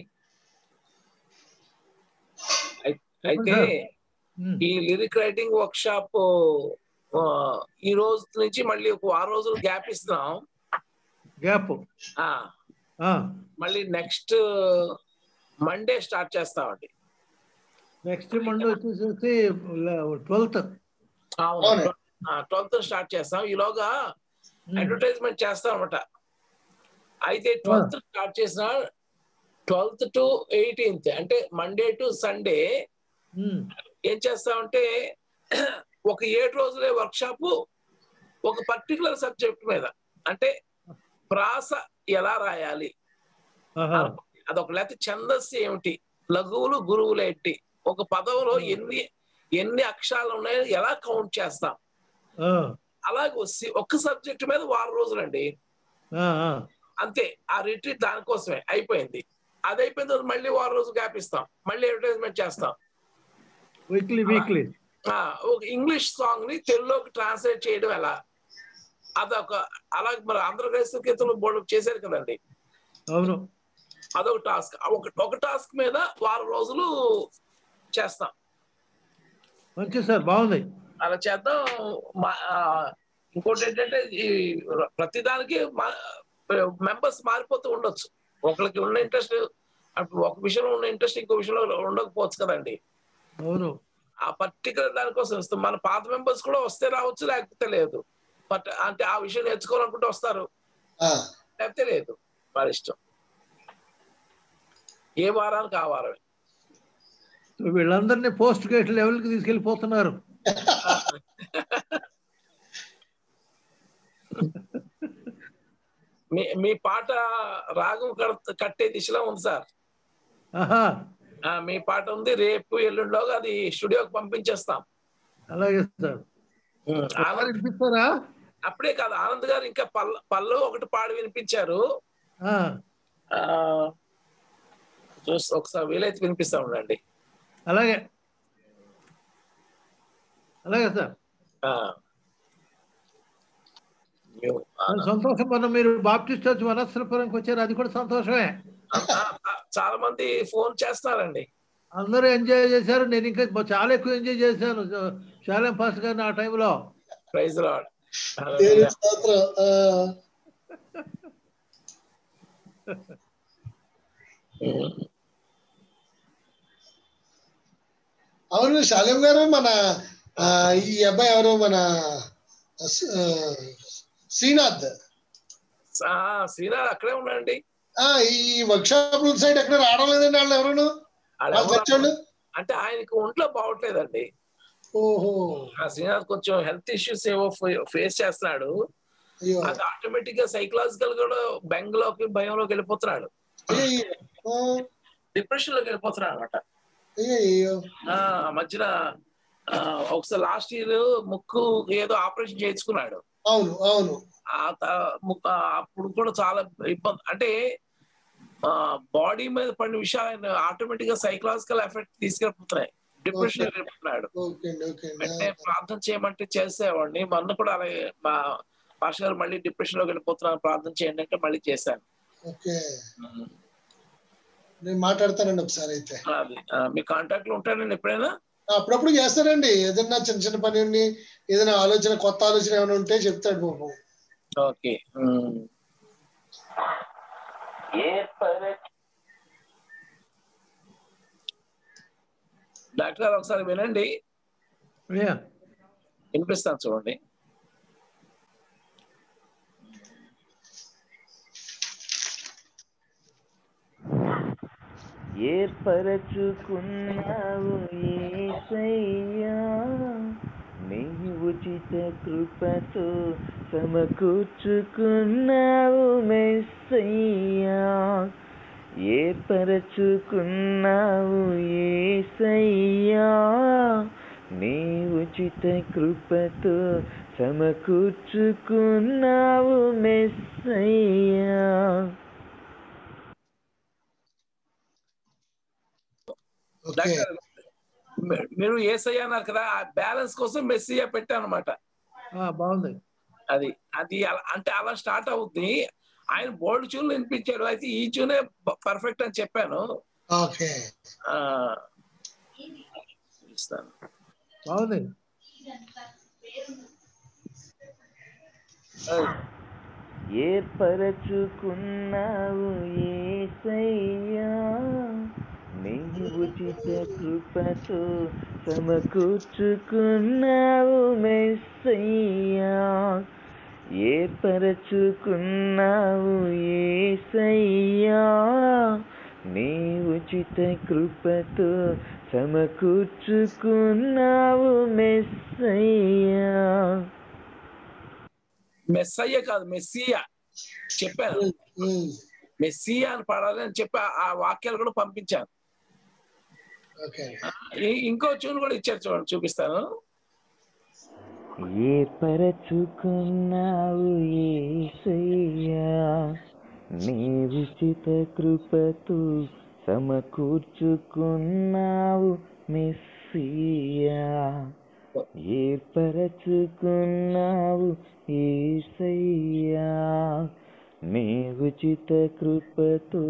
అయి- అయితే ఈ లిరిక్ రైటింగ్ వర్క్ షాప్ ఈ రోజు నుంచి మళ్ళీ ఒక వారం రోజులు గ్యాప్ ఇస్తున్నాం గ్యాప్ ఆ, మళ్ళీ నెక్స్ట్ మండే స్టార్ట్ చేస్తామండి నెక్స్ట్ మండే వచ్చేసి ట్వెల్త్ ట్వెల్త్ స్టార్ట్ చేస్తాం ఈలోగా అడ్వర్టైజ్మెంట్ చేస్తాం అనమాట అయితే ట్వెల్త్ స్టార్ట్ చేసిన ట్వెల్త్ టు ఎయిటీన్త్ అంటే మండే టు సండే ఏం చేస్తామంటే ఒక ఏడు రోజులే వర్క్ షాప్ ఒక పర్టికులర్ సబ్జెక్ట్ మీద అంటే ప్రాస ఎలా రాయాలి అదొక లేకపోతే ఛందస్సు ఏమిటి లఘువులు గురువులు ఏంటి ఒక పదంలో ఎన్ని ఎన్ని అక్షరాలు ఉన్నాయో ఎలా కౌంట్ చేస్తాం అలాగే వచ్చి ఒక్క సబ్జెక్ట్ మీద వారం రోజులండి అంతే ఆ రిట్రీట్ దానికోసమే అయిపోయింది అది అయిపోయిన తర్వాత మళ్ళీ వారం రోజు గ్యాప్ ఇస్తాం మళ్ళీ అడ్వర్టైజ్మెంట్ చేస్తాం వీక్లీ వీక్లీ ఆ, ఒక ఇంగ్లీష్ సాంగ్ ని తెలుగులోకి ట్రాన్స్లేట్ చేయడం ఎలా అదొక అలాగే మరి ఆంధ్రప్రదేశ్ కీర్తనలు బోర్డు చేశారు కదండి అవును అదొక టాస్క్ ఒక ఒక టాస్క్ మీద వారం రోజులు చేస్తాం మంచిది సార్ బాగుంది అలా చేద్దాం మా- ఆ, ఇంకోటి ఏంటంటే ఈ ప్రతిదానికి మెంబర్స్ మారిపోతూ ఉండొచ్చు ఒకరికి ఉన్న ఇంట్రెస్ట్ ఒక విషయంలో ఉన్న ఇంట్రెస్ట్ ఇంకో విషయంలో ఉండకపోవచ్చు కదండి అవును ఆ పర్టికులర్ దానికోసం ఇస్తాం మన పాత మెంబర్స్ కూడా వస్తే రావచ్చు లేకపోతే లేదు బట్ అంటే ఆ విషయం నేర్చుకోవాలనుకుంటే వస్తారు లేకపోతే లేదు వారి ఇష్టం ఏ వారానికి ఆ వారమే సో వీళ్ళందరినీ పోస్ట్ గేట్ లెవెల్కి తీసుకెళ్ళిపోతున్నారు మీ మీ పాట రాగం కడ- కట్టే దిశలో ఉంది సార్ ఆహా ఆ, మీ పాట ఉంది రేపు ఎల్లుండిలోగా అది స్టూడియోకి పంపించేస్తాం అలాగే సార్ ఉమ్, ఆనంద్ వినిపిస్తారా అప్పుడే కాదు ఆనంద్ గారు ఇంకా పల్ల పళ్ళు ఒకటి పాడి వినిపించారు ఆ, ఆ, చూసి ఒకసారి వీలైతే వినిపిస్తా ఉండండి అలాగే అలాగే సార్ ఆ. యో- చాలా సంతోషం మొన్న మీరు బాప్టిస్ట్ చర్చ్ వనస్థలపురంకి వచ్చారు అది కూడా సంతోషమే ఆ, ఆ, చాలా మంది ఫోన్ చేస్తున్నారండి అందరూ ఎంజాయ్ చేశారు నేను ఇంకా చాలా ఎక్కువ ఎంజాయ్ చేశాను శాలం పాస్ గారిని ఆ టైంలో ప్రైజ్ లాడ్ దేవుని స్తోత్రం ఆ, అవును శాలిం గారు మన ఆ, ఈ అబ్బాయి ఎవరు మన ఆ, శ్రీనాథ్ ఆ, శ్రీనాథ్ అక్కడే ఉన్నాడండి ఆ ఈ వర్క్ షాప్ సైడ్ ఎక్కడ రావడం లేదండి వాళ్ళు ఎవరును ఆడ వాళ్ళు ఎవరు- వచ్చాడు అంటే ఆయనకు ఒంట్లో బాగోట్లేదండి ఓహో ఆ శ్రీనాథ్ కొంచెం హెల్త్ ఇష్యూస్ ఏవో ఫేస్ చేస్తున్నాడు అయ్యో అది ఆటోమేటిక్ గా సైకలాజికల్ కూడా బెంగలోకి భయంలోకి వెళ్ళిపోతున్నాడు అయ్యో ఆ, డిప్రెషన్ లోకి వెళ్ళిపోతున్నాడు అనమాట అయ్యో ఆ మధ్యన ఆ, ఒకసారి లాస్ట్ ఇయర్ ముక్కు ఏదో ఆపరేషన్ చేయించుకున్నాడు అవును అవును ఆ త- ముక్కు ఆ, అప్పుడు కూడా చాలా ఇబ్బంది అంటే బాడీ మీద పడిన విషయాలు ఆటోమేటిక్ గా సైకలాజికల్ ఎఫెక్ట్ తీసుకెళ్ళిపోతున్నాయి డిప్రెషన్ లోకి వెళ్ళిపోతున్నాడు ఓకే అండి ఓకే అండి వెంటనే ప్రార్థన చేయమంటే చేసేవాడిని మొన్న కూడా అలాగే మా పాస్టర్ గారు మళ్ళీ డిప్రెషన్ లోకి వెళ్ళిపోతున్నాను ప్రార్థన చేయండి అంటే మళ్ళీ చేశాను ఓకే నేను మాట్లాడతానండి ఒకసారి అయితే అది ఆ, మీ కాంటాక్ట్ లో ఉంటానండి ఎప్పుడైనా ఆ, అప్పుడప్పుడు చేస్తాడండి ఏదైనా చిన్న చిన్న పని ఉండి ఏదైనా ఆలోచన కొత్త ఆలోచన ఏమైనా ఉంటే చెప్తాడు పాపం ఓకే డాక్టర్ గారు ఒకసారి వినండి అయ్యా వినిపిస్తాను చూడండి ఏర్పరచుకున్నావు ఏసయ్యా నీ ఉచిత కృపతో సమకూర్చుకున్నావు మెస్సయ్యా ఏర్పరచుకున్నావు ఏసయ్యా నీ ఉచిత కృపతో సమకూర్చుకున్నావు మెస్సయ్యా డాక్టర్ మీ- మీరు ఏసయ్య అన్నారు కదా ఆ బ్యాలెన్స్ కోసం మెస్సియా పెట్టాను అనమాట ఆ, బాగుంది అది అది అలా- అంటే అలా స్టార్ట్ అవుద్ది ఆయన బోల్డ్ ట్యూన్లు వినిపించాడు అయితే ఈ ట్యూనే పర్ఫెక్ట్ అని చెప్పాను ఓకే ఆ, ఇస్తాను బాగుంది ఏర్పరచుకున్నావు ఏసయ్యా నీ ఉచిత కృపతో సమకూర్చుకున్నావు మెస్సయ్యా ఏర్పరచుకున్నావు ఏసయ్యా నీ ఉచిత కృపతో సమకూర్చుకున్నావు మెస్సయ్యా మెస్సయ్య కాదు మెస్సియా చెప్పాను మెస్సియా అని పాడాలి అని చెప్పి ఆ- ఆ వాక్యాలు కూడా పంపించాను ఓకే ఇ- ఇంకో ట్యూన్ కూడా ఇచ్చారు చూడండి చూపిస్తాను ఏర్పరచుకున్నావు ఏసయ్యా నీ ఉచిత కృపతో సమకూర్చుకున్నావు మెస్సియా ఏర్పరచుకున్నావు ఏసయ్యా నీ ఉచిత కృపతో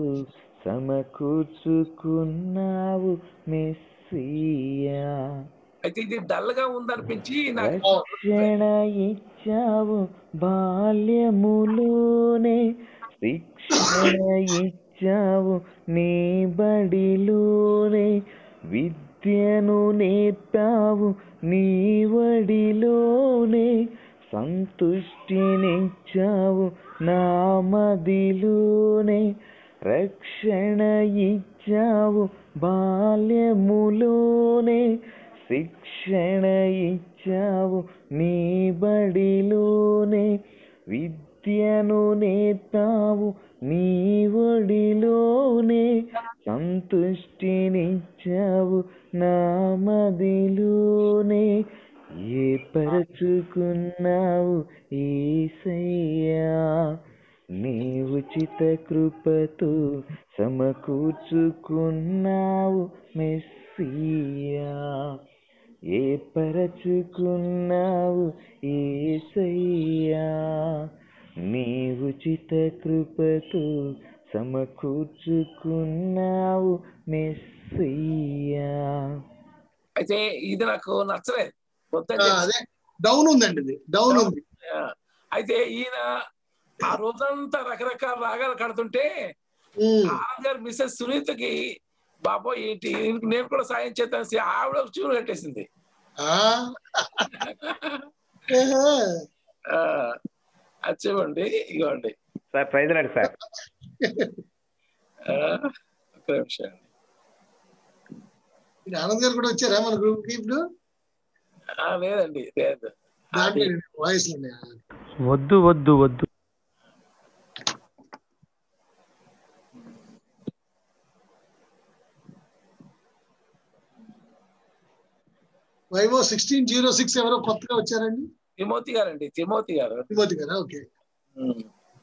సమకూర్చుకున్నావు మెస్సియా అయితే ఇది డల్ గా ఉందనిపించి నాకు రక్షణ ఇచ్చావు బాల్యములోనే శిక్షణ ఇచ్చావు నీ బడిలోనే విద్యను నేర్పావు నీ వడిలోనే సంతుష్టినిచ్చావు నా మదిలోనే రక్షణ ఇచ్చావు బాల్యములోనే శిక్షణ ఇచ్చావు నీ బడిలోనే విద్యను నేర్పావు నీ ఒడిలోనే సంతుష్టినిచ్చావు నా మదిలోనే ఏర్పరచుకున్నావు ఈసయ్యా నీ ఉచిత కృపతో సమకూర్చుకున్నావు మెస్సియా ఏర్పరచుకున్నావు ఏసయ్యా నీ ఉచిత కృపతో సమకూర్చుకున్నావు మెస్సియా అయితే ఇది నాకు నచ్చలేదు వద్దని ఆ, చెప్పి- అదే డౌన్ ఉందండి ఇది డౌన్ ఉంది ఆ, అయితే ఈయన ఆ రోజంతా రకరకాల రాగాలు కడుతుంటే ఆనంద్ గారు మిస్సెస్ సునీతకి బాబో ఏంటి ఈయనకి నేను కూడా సాయం చేద్దాం ఆవిడ ఒక చూరు కట్టేసింది ఆ? ఏహే. ఆ, అది చూడండి ఇగోండి సార్ ప్రైజ్ లాడు సార్ ఆ, ఒక్క నిమిషం అండి. ఇది ఆనంద్ గారు కూడా వచ్చారా మన గ్రూప్ కి ఇప్పుడు ఆ, లేదండి లేదు దాంట్లో వాయిస్ ఉన్నాయి వద్దు వద్దు వద్దు వైవో సిక్స్టీన్ జీరో సిక్స్ ఎవరో కొత్తగా వచ్చారండి తిమోతి గారండి తిమోతి గారు తిమోతి గారా ఓకే ఉమ్.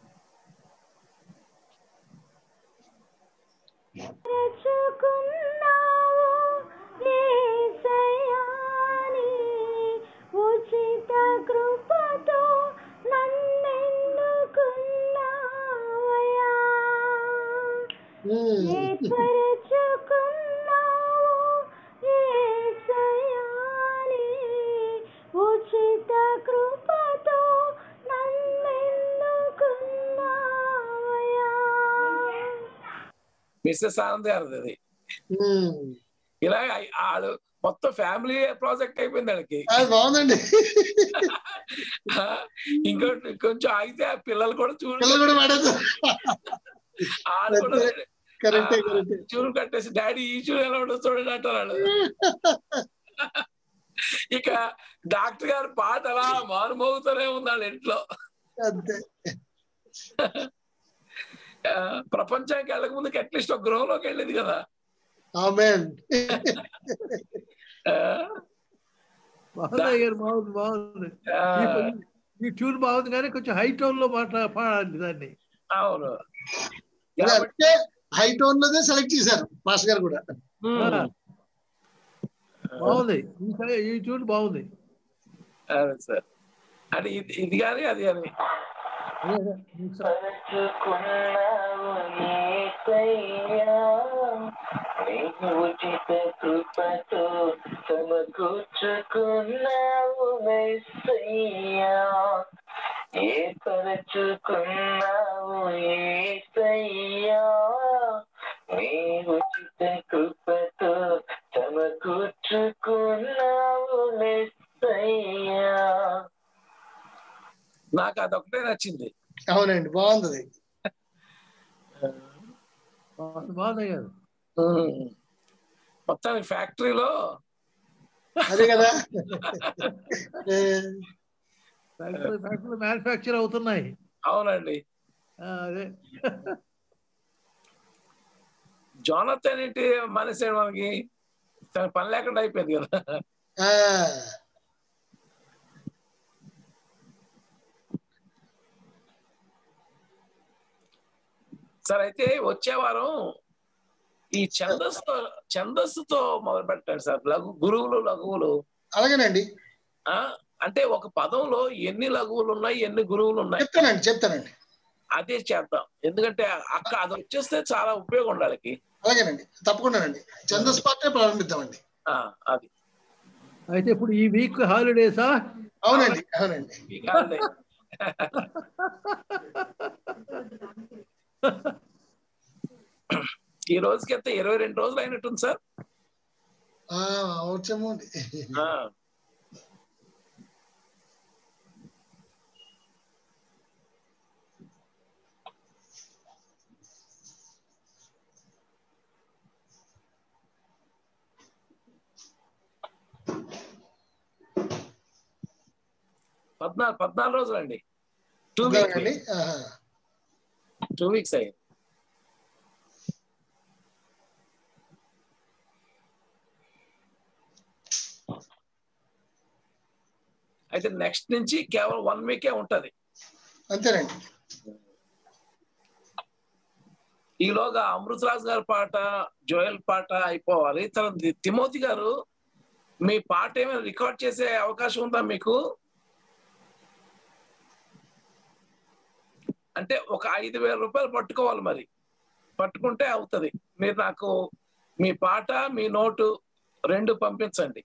ఉచిత కృపతో నన్నెన్నుకున్నావయ్యా ఏర్పరచుకున్నావు యేసయ్యా నీ ఉచిత కృపతో నన్నెన్నుకున్నావయ్యా మిస్సెస్ ఆనంద్ గారిది అది ఇలా ఆడు మొత్తం ఫ్యామిలీ ప్రాజెక్ట్ అయిపోయింది వాళ్ళకి అది బాగుందండి ఇంకోటి కొంచెం ఆగితే ఆ పిల్లలు కూడా చూడు పిల్లలు కూడా వాడేది ఆడు కూడా కరెక్టే ఆ, కరెక్టే చూరు కట్టేసి డాడీ ఈ చూడు ఎలా ఉండదు చూడండి అంటారు ఇక డాక్టర్ గారి పాట అలా మారుమోగుతూనే ఉంది వాళ్ళ ఇంట్లో అంతే ఆ, ప్రపంచానికి వెళ్ళక ముందుకు అట్లీస్ట్ ఒక గృహంలోకి వెళ్ళేది కదా ఆమెన్ ఆ, బాగుంది అయ్యారు బాగుంది బాగుంది ఆ, ఈ ప- ఈ ట్యూన్ బాగుంది కానీ కొంచెం హై టోన్ లో మాట్లా పాడాలి దాన్ని అవును ఇది అంటే హై టోన్ లోనే సెలెక్ట్ చేశారు మాస్టర్ గారు కూడా ఉమ్. బాగుంది ఈ సై- ఈ ట్యూన్ బాగుంది అదే సార్ అంటే ఇది ఇది కానీ అది కానీ అదే, అదే. మీకు స- ఉచిత కృపతో సమకూర్చుకున్నావు మెస్సయ్యా ఏర్పరచుకున్నావు ఏసయ్యా నీ ఉచిత కృపతో సమకూర్చుకున్నావు మెస్సయ్యా నాకు అదొకటే నచ్చింది అవునండి బాగుంది బాగుంది బాగుంది గారు ఉమ్. మొత్తానికి ఫ్యాక్టరీలో అదే కదా ఫ్యాక్టరీ ఫ్యాక్టరీ మ్యానుఫ్యాక్చర్ అవుతున్నాయి అవునండి ఆ, అదే జోనత్ ఏంటి మనిషి మనకి తనకి పని లేకుండా అయిపోయింది కదా ఆ, సరే అయితే వచ్చే వారం ఈ ఛందస్సుతో ఛందస్సుతో మొదలు పెట్టండి సార్ లఘు గురువులు లఘువులు అలాగేనండి ఆ అంటే ఒక పదంలో ఎన్ని లఘువులు ఉన్నాయి ఎన్ని గురువులు ఉన్నాయి చెప్తానండి చెప్తానండి అదే చేద్దాం ఎందుకంటే అక్క అది వచ్చేస్తే చాలా ఉపయోగం ఉండాలి అలాగేనండి తప్పకుండానండి ఛందస్ పార్టీ ప్రారంభిద్దామండి ఆ, అది అయితే ఇప్పుడు ఈ వీక్ హాలిడేసా అవునండి అవునండి ఈ కాలే. ఈ రోజుకి ఎంత ఇరవై రెండు రోజులు అయినట్టుంది సార్ ఆ, అవచ్చేమో అండి ఆ. పద్నాలుగు పద్నాలుగు రోజులు అండి టూ వీక్స్ అండి ఆహా. టూ వీక్స్ అయ్యింది అయితే నెక్స్ట్ నుంచి కేవలం వన్ వీకే ఉంటది అంతేనండి ఈలోగా అమృతరాజ్ గారి పాట జోయల్ పాట అయిపోవాలి తర్వాత తిమోతి గారు మీ పాట ఏమైనా రికార్డ్ చేసే అవకాశం ఉందా మీకు అంటే ఒక ఐదు వేల రూపాయలు పట్టుకోవాలి మరి పట్టుకుంటే అవుతుంది మీరు నాకు మీ పాట మీ నోటు రెండు పంపించండి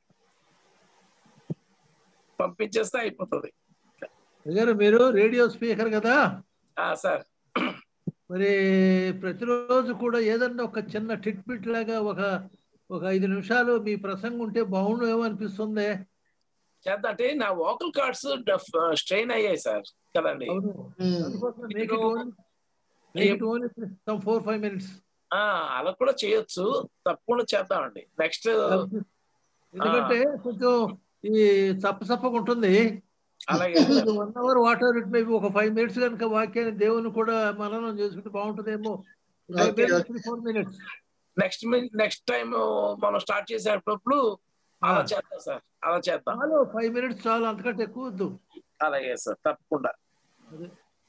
పంపించేస్తే అయిపోతుంది గారు మీరు రేడియో స్పీకర్ కదా ఆ, సార్ మరి ప్రతిరోజు కూడా ఏదన్నా ఒక చిన్న టిట్ పిట్ లాగా ఒక ఒక ఐదు నిమిషాలు మీ ప్రసంగం ఉంటే బాగుండేమో అనిపిస్తుంది చేద్దాం అంటే నా వోకల్ కార్డ్స్ స్ట్రెయిన్ అయ్యాయి సార్ కదండి అందుకోసం make it only- make it only some four five minutes ఆ, అలా కూడా చేయొచ్చు తప్పకుండా చేద్దామండి నెక్స్ట్ ఎందుకంటే కొంచెం ఈ చప్ప చప్పగా ఉంటుంది అలాగే one hour water it maybe ఒక ఫైవ్ మినిట్స్ కనుక వాక్యాన్ని దేవుని కూడా మననం చేసుకుంటే బాగుంటుందేమో Okay, four minutes next next time మనం స్టార్ట్ చేసేటప్పుడు అలా చేద్దాం సార్ అలా చేద్దాం చాలు ఫైవ్ మినిట్స్ చాలు అంతకంటే ఎక్కువ వద్దు అలాగే సార్ తప్పకుండా అదే.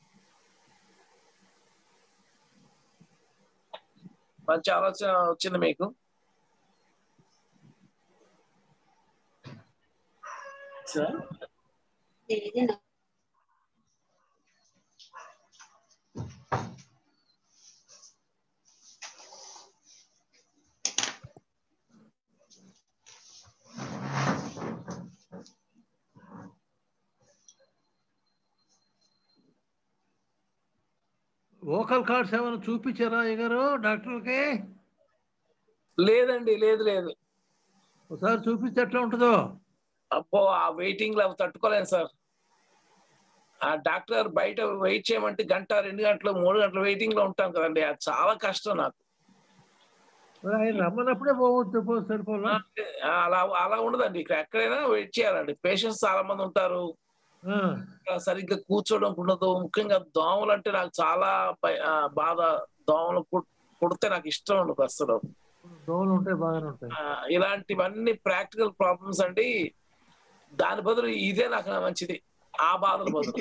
మంచి ఆలోచన వచ్చింది మీకు సార్ వోకల్ కార్డ్స్ ఏమైనా చూపించారా అయ్యగారు డాక్టర్కి లేదండి లేదు లేదు ఒకసారి చూపిస్తే ఎట్లా ఉంటుందో అబ్బో ఆ వెయిటింగ్ లో అవి తట్టుకోలేను సార్ ఆ డాక్టర్ బయట వెయిట్ చేయమంటే గంట రెండు గంటలు మూడు గంటలు వెయిటింగ్ లో ఉంటాం కదండి అది చాలా కష్టం నాకు మరి ఆయన రమ్మన్నప్పుడే పోవచ్చు పో సరిపోలా ఆ, అలా అలా ఉండదండి ఇక్కడ ఎక్కడైనా వెయిట్ చేయాలండి పేషెంట్స్ చాలా మంది ఉంటారు ఆ, ఆ, సరిగ్గా కూర్చోవడం ఉండదు ముఖ్యంగా దోమలు అంటే నాకు చాలా భయ- ఆ, బాధ దోమలు కుట్- కుడితే నాకు ఇష్టం ఉండదు అసలు దోమలు ఉంటాయి బాగానే ఉంటాయి ఆ, ఇలాంటివన్నీ ప్రాక్టికల్ ప్రాబ్లమ్స్ అండి దాని బదులు ఇదే నాకు మంచిది ఆ బాధల బదులు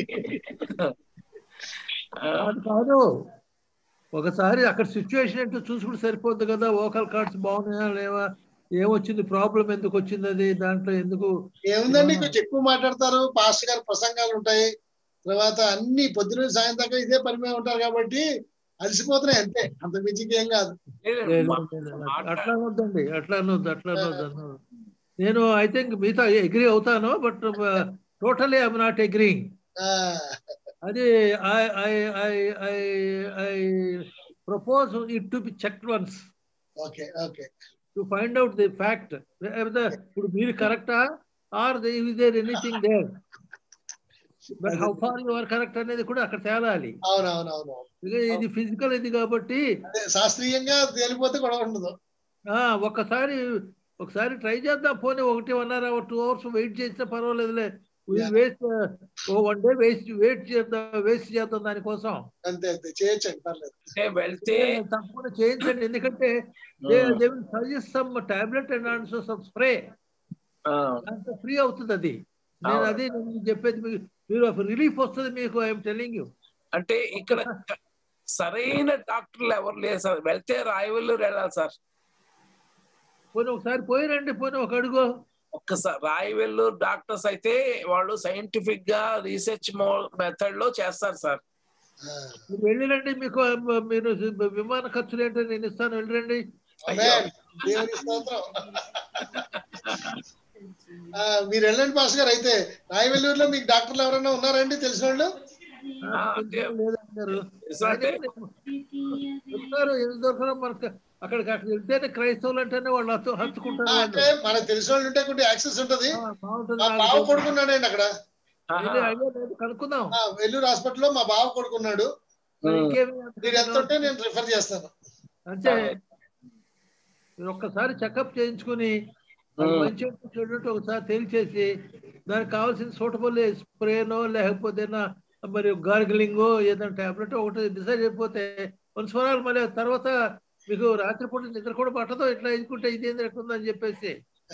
ఆ, అది కాదు ఒకసారి అక్కడ సిచ్యువేషన్ ఏంటో చూసుకుంటే సరిపోద్ది కదా వోకల్ కార్డ్స్ బాగున్నాయా లేవా ఏమొచ్చింది ప్రాబ్లం ఎందుకు వచ్చింది అది దాంట్లో ఎందుకు ఏముందండి కొంచెం ఎక్కువ మాట్లాడతారు పాస్టర్ గారు ప్రసంగాలు ఉంటాయి తర్వాత అన్ని పొద్దున సాయం దాకా ఇదే పని మీద ఉంటారు కాబట్టి అలసిపోతున్నాయి అంతే అంత మించికి ఏం కాదు లేదు, లేదు, లేదు. అట్లా అనొద్దండి అట్లా అనొద్దు అట్లా అనొద్దు అనొద్దు. నేను ఐ థింక్ మీతో అగ్రి అవుతాను but totally I'm not agreeing అది I I I I I propose it to be check once okay okay to find out the fact ఇప్పుడు మీరు కరెక్టా or is there anything there but how far you are correct అనేది కూడా అక్కడ తేలాలి అవునవునవును ఇక ఇది ఫిజికల్ ఇది కాబట్టి అదే శాస్త్రీయంగా తేలిపోతే గొడవ ఉండదు ఆ, ఒక్కసారి ఒకసారి ట్రై చేద్దాం పోనీ ఒకటి one hour two hours wait చేసినా పర్వాలేదులే waste one day waste wait చేద్దాం వేస్ట్ చేద్దాం దానికోసం అంతే అంతే చేయొచ్చండి పర్లేదు అంటే వెళ్తే తప్పకుండా చేయించండి ఎందుకంటే suggest some tablet and also some spray అంత ఫ్రీ అవుతుంది అది నేను అవును. అదే నేను చెప్పేది మీకు మీరు రిలీఫ్ వస్తుంది మీకు ఐఎమ్ టెలింగ్ యూ అంటే ఇక్కడ సరైన డాక్టర్లు ఎవరు లేరు సార్ వెళ్తే రాయవల్లూరు వెళ్ళాలి సార్ పోనీ ఒకసారి పోయి రండి పోనీ ఒక అడుగు ఒక్కసారి రాయవెల్లూరు డాక్టర్స్ అయితే వాళ్ళు సైంటిఫిక్ గా రీసెర్చ్ మెథడ్ లో చేస్తారు సార్ మీరు వెళ్ళిరండి మీకు మీరు విమాన ఖర్చులు ఏంటో నేను ఇస్తాను వెళ్ళిరండి ఆమేన్. దేవుని స్తోత్రం ఆ, మీరు వెళ్ళండి పాస్ గారు అయితే రాయవెల్లూరులో మీకు డాక్టర్లు ఎవరైనా ఉన్నారండి తెలిసిన వాళ్ళు లేదంటారు చెప్తారు ఎందుకు దొరకడం మనకు అక్కడికి అక్కడ వెళ్తేనే క్రైస్తవులు అంటేనే వాళ్ళు హత్తు హత్తుకుంటారు ఆ, వాళ్ళు. అంటే మనకు తెలిసిన వాళ్ళు ఉంటే కొంచెం యాక్సెస్ ఉంటది బాగుంటుంది మా నాకు బావ తెలుసు. కొడుకున్నాడండి అక్కడ వెళ్ళి ఐడియా లేదు, కనుక్కుందాం ఆ, వెల్లూరు హాస్పిటల్లో మా బావ కొడుకున్నాడు మరి ఇంకేమి మీరు వెళ్తుంటే నేను రిఫర్ చేస్తాను అంటే మీరు ఒక్కసారి చెకప్ చేయించుకుని అది ఉమ్. మంచి ఉంటే చెడు ఉంటే ఒకసారి తేల్చేసి దానికి కావాల్సిన సూటబుల్ స్ప్రేనో లేకపోతే నా- మరి గార్గిలింగ్ ఏదైనా టాబ్లెట్ ఒకటి డిసైడ్ అయిపోతే వన్స్ ఫర్ ఆల్ మళ్ళీ తర్వాత మీకు రాత్రిపూట నిద్ర కూడా పట్టదు ఇట్లా ఎందుకుంటే ఇది ఏంది ఎట్లుందని చెప్పేసి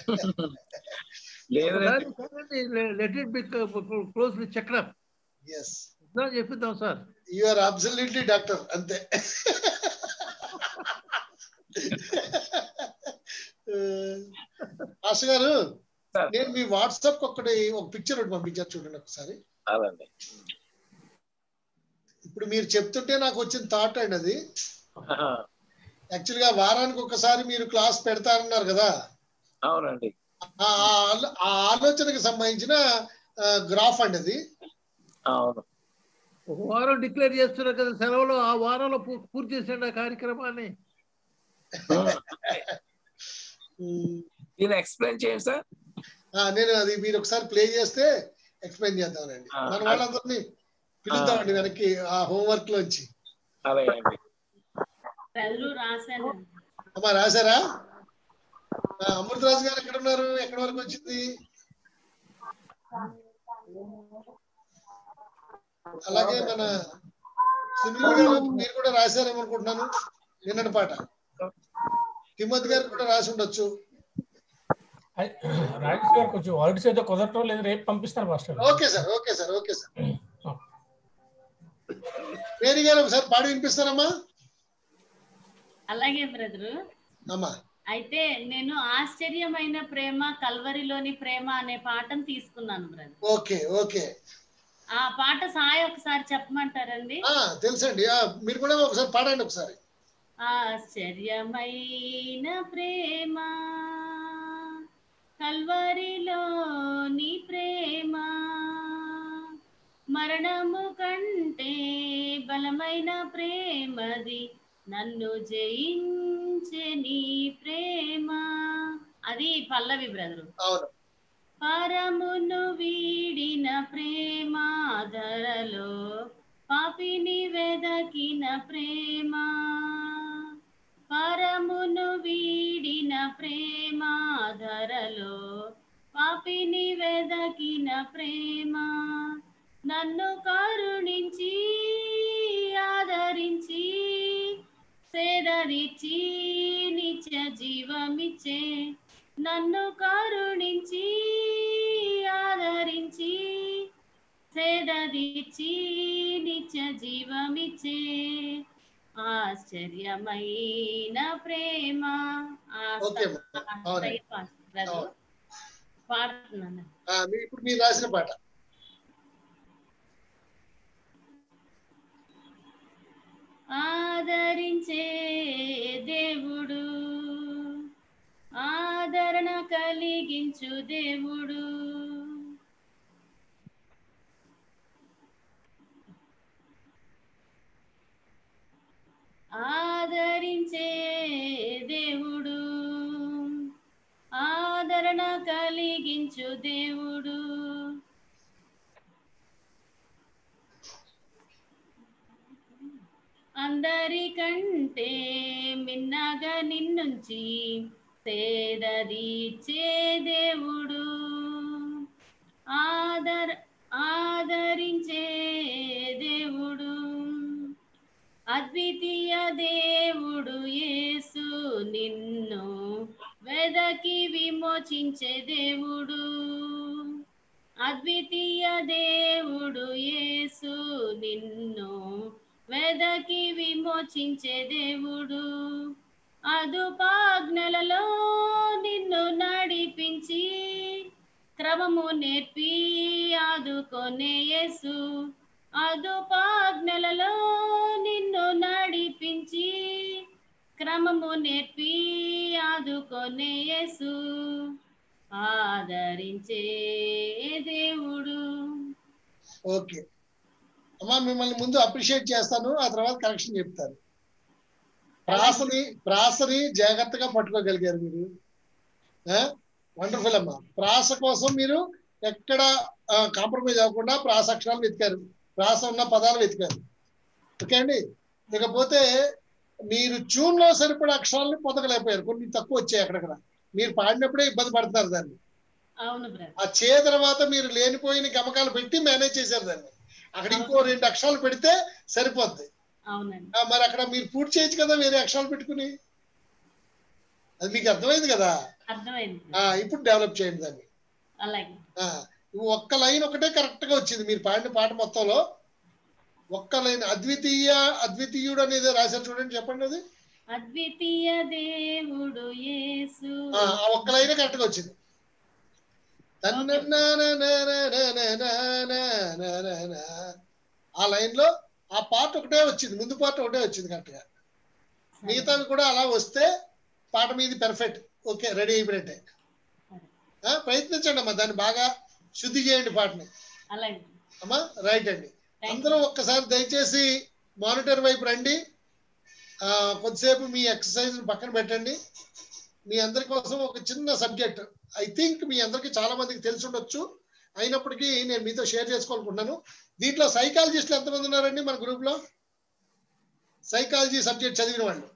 లేదంటే let it be closely checkup yes చెప్పిద్దాం sir you are absolutely doctor అంతే ఆశ గారు నేను మీ వాట్సాప్ ఒకటి ఒక పిక్చర్ ఒకటి పంపించారు చూడండి ఒకసారి అలాండి ఇప్పుడు మీరు చెప్తుంటే నాకు వచ్చిన థాట్ అండి అది యాక్చువల్ గా వారానికి ఒకసారి మీరు క్లాస్ పెడతారన్నారు కదా అవునండి ఆ ఆలో- ఆ ఆలోచనకి సంబంధించిన గ్రాఫ్ అండి అది అవును ఒక వారం డిక్లేర్ చేస్తున్నారు కదా సెలవులు ఆ వారంలో పూ- పూర్తి చేసేయండి ఆ కార్యక్రమాన్ని దీన్ని ఎక్స్ప్లెయిన్ చేయండి సార్ ఆ, నేను అది మీరు ఒకసారి ప్లే చేస్తే ఎక్స్ప్లెయిన్ చేద్దామండి ఆ, మన వాళ్ళందరినీ పిలుద్దామండి వెనక్కి ఆ హోంవర్క్ లోంచి అలాగే అండి ప్రజలు రాశాను అమ్మా రాశారా ఆ, అమృతరాజు గారు ఎక్కడ ఉన్నారు ఎక్కడి వరకు వచ్చింది అలాగే మన సునీల్ గారు మీరు కూడా రాశారేమో అనుకుంటున్నాను నిన్నటి పాట తిమ్మతి గారు కూడా రాసి ఉండొచ్చు రాజేష్ గారు కొంచెం వర్డ్స్ ఏదో కుదరటం లేదు రేపు పంపిస్తారు master okay sir okay sir okay sir Mary garu ఒకసారి పాడి వినిపిస్తారమ్మా అలాగే బ్రదరు అమ్మా అయితే నేను ఆశ్చర్యమైన ప్రేమ కల్వరిలోని ప్రేమ అనే పాఠం తీసుకున్నాను బ్రదర్ ఓకే ఓకే ఆ పాట సాయి ఒకసారి చెప్పమంటారండి ఆ, తెలుసండి ఆ, మీరు కూడా ఒకసారి పాడండి ఒకసారి ఆశ్చర్యమైన ప్రేమ కల్వరిలోని ప్రేమ మరణము కంటే బలమైన ప్రేమది నన్ను జయించే నీ ప్రేమ అది పల్లవి బ్రదరు అవును పరమును వీడిన ప్రేమ ధరలో పాపిని వెదకిన ప్రేమ పరమును వీడిన ప్రేమ ధరలో పాపిని వెదకిన ప్రేమ నన్ను కరుణించి ఆదరించి సేదరిచి నిత్య జీవమిచ్చే నన్ను కరుణించి ఆదరించి సేదరిచి నిత్య జీవమిచ్చే ఆశ్చర్యమైన ప్రేమ ఓకే అమ్మా. అవునండి. అవును. పాడుతున్నాను ఆ, మీ- ఇప్పుడు మీరు రాసిన పాట ఆదరించే దేవుడు ఆదరణ కలిగించు దేవుడు ఆదరించే దేవుడు ఆదరణ కలిగించు దేవుడు అందరికంటే మిన్నగా నిన్నుంచి సేదదీచే దేవుడు ఆదర ఆదరించే దేవుడు అద్వితీయ దేవుడు యేసు నిన్ను వెదకి విమోచించే దేవుడు అద్వితీయ దేవుడు యేసు నిన్ను వెదకి విమోచించే దేవుడు అదుపాజ్ఞలలో నిన్ను నడిపించి క్రమము నేర్పి ఆదుకొనే యేసు అదుపాజ్ఞలలో నిన్ను నడిపించి క్రమము నేర్పి ఆదుకొనే యేసు ఆదరించే దేవుడు ఓకే అమ్మా మిమ్మల్ని ముందు అప్రిషియేట్ చేస్తాను ఆ తర్వాత కరెక్షన్ చెప్తాను ప్రాసని ప్రాసని జాగ్రత్తగా పట్టుకోగలిగారు మీరు వండర్ఫుల్ అమ్మా ప్రాస కోసం మీరు ఎక్కడ కాంప్రమైజ్ అవ్వకుండా ప్రాస అక్షరాలు వెతికారు ప్రాస ఉన్న పదాలు వెతికారు ఓకే అండి ఇకపోతే మీరు ట్యూన్ లో సరిపడే అక్షరాలని పొందగలేకపోయారు కొన్ని తక్కువ వచ్చాయి అక్కడక్కడ మీరు పాడినప్పుడే ఇబ్బంది పడుతున్నారు దాన్ని అవును బ్రదర్ ఆ చే తర్వాత మీరు లేనిపోయిన గమకాలు పెట్టి మేనేజ్ చేశారు దాన్ని అక్కడ ఇంకో రెండు అక్షరాలు పెడితే సరిపోద్ది అవునండి ఆ, మరి అక్కడ మీరు పూర్తి చేయొచ్చు కదా వేరే అక్షరాలు పెట్టుకుని అది మీకు అర్థమైంది కదా అర్థమైంది ఆ, ఇప్పుడు డెవలప్ చేయండి దాన్ని అలాగే ఆ, ఇవి ఒక్క లైన్ ఒకటే కరెక్ట్ గా వచ్చింది మీరు పాడిన పాట మొత్తంలో ఒక్క లైన్ అద్వితీయ అద్వితీయుడు అనేది రాశారు చూడండి చెప్పండి అది అద్వితీయ దేవుడు యేసు ఆ ఆ ఒక్క లైన్ కరెక్ట్ గా వచ్చింది తన్నన్ననననననననననన. ఆ లైన్ లో ఆ పాట ఒకటే వచ్చింది ముందు పాట ఒకటే వచ్చింది కరెక్ట్ గా మిగతావి కూడా అలా వస్తే పాట మీది పెర్ఫెక్ట్ ఓకే రెడీ అయిపోయినట్టే ఆ, ప్రయత్నించండి అమ్మా దాన్ని బాగా శుద్ధి చేయండి పాటని అలాగే అమ్మా రైట్ అండి అందరూ ఒక్కసారి దయచేసి మానిటర్ వైపు రండి ఆ, కొద్దిసేపు మీ ఎక్సర్సైజ్ పక్కన పెట్టండి మీ అందరి కోసం ఒక చిన్న సబ్జెక్ట్ ఐ థింక్ మీ అందరికి చాలా మందికి తెలిసి ఉండొచ్చు అయినప్పటికీ నేను మీతో షేర్ చేసుకోవాలనుకుంటున్నాను దీంట్లో సైకాలజిస్టులు ఎంతమంది ఉన్నారండి మన గ్రూప్ లో సైకాలజీ సబ్జెక్ట్ చదివిన వాళ్ళు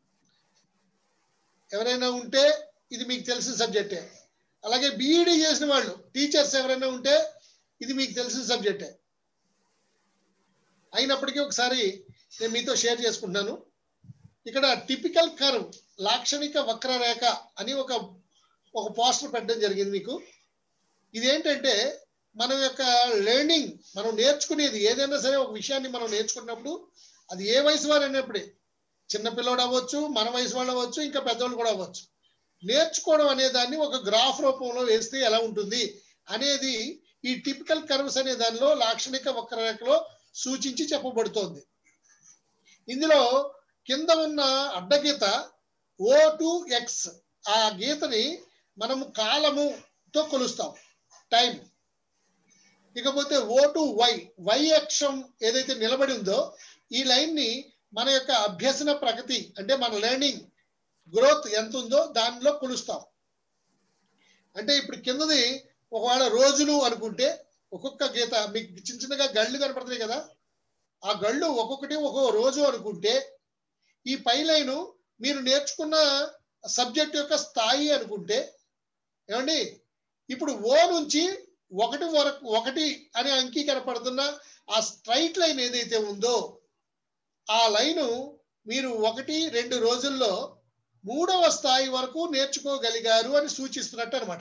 ఎవరైనా ఉంటే ఇది మీకు తెలిసిన సబ్జెక్టే అలాగే బీఈడి చేసిన వాళ్ళు టీచర్స్ ఎవరైనా ఉంటే ఇది మీకు తెలిసిన సబ్జెక్టే అయినప్పటికీ ఒకసారి నేను మీతో షేర్ చేసుకుంటున్నాను ఇక్కడ టిపికల్ కర్వ్ లాక్షణిక వక్రరేఖ అని ఒక ఒక పోస్టర్ పెట్టడం జరిగింది మీకు ఇదేంటంటే మన యొక్క లెర్నింగ్ మనం నేర్చుకునేది ఏదైనా సరే ఒక విషయాన్ని మనం నేర్చుకున్నప్పుడు అది ఏ వయసు వారు అయినప్పుడే చిన్న పిల్లోడు అవ్వచ్చు మన వయసు వాళ్ళు అవ్వచ్చు ఇంకా పెద్దవాళ్ళు కూడా అవ్వచ్చు నేర్చుకోవడం అనే దాన్ని ఒక గ్రాఫ్ రూపంలో వేస్తే ఎలా ఉంటుంది అనేది ఈ టిపికల్ కర్వ్స్ అనే దానిలో లాక్షణిక వక్రరేఖలో సూచించి చెప్పబడుతోంది ఇందులో కింద ఉన్న అడ్డగీత ఓ టు ఎక్స్ ఆ గీతని మనము కాలముతో కొలుస్తాం టైం ఇకపోతే ఓ టు వై వై అక్షం ఏదైతే నిలబడి ఉందో ఈ లైన్ ని మన యొక్క అభ్యసన ప్రగతి అంటే మన లెర్నింగ్ గ్రోత్ ఎంత ఉందో దానిలో కొలుస్తాం అంటే ఇప్పుడు కిందది ఒకవేళ రోజులు అనుకుంటే ఒక్కొక్క గీత మీకు చిన్న చిన్నగా గళ్ళు కనపడుతున్నాయి కదా ఆ గళ్ళు ఒక్కొక్కటి ఒక్కొక్క రోజు అనుకుంటే ఈ పై లైను మీరు నేర్చుకున్న సబ్జెక్ట్ యొక్క స్థాయి అనుకుంటే ఏమండి ఇప్పుడు ఓ నుంచి ఒకటి వరకు ఒకటి అనే అంకి కనపడుతున్న ఆ స్ట్రైట్ లైన్ ఏదైతే ఉందో ఆ లైను మీరు ఒకటి రెండు రోజుల్లో మూడవ స్థాయి వరకు నేర్చుకోగలిగారు అని సూచిస్తున్నట్టు అనమాట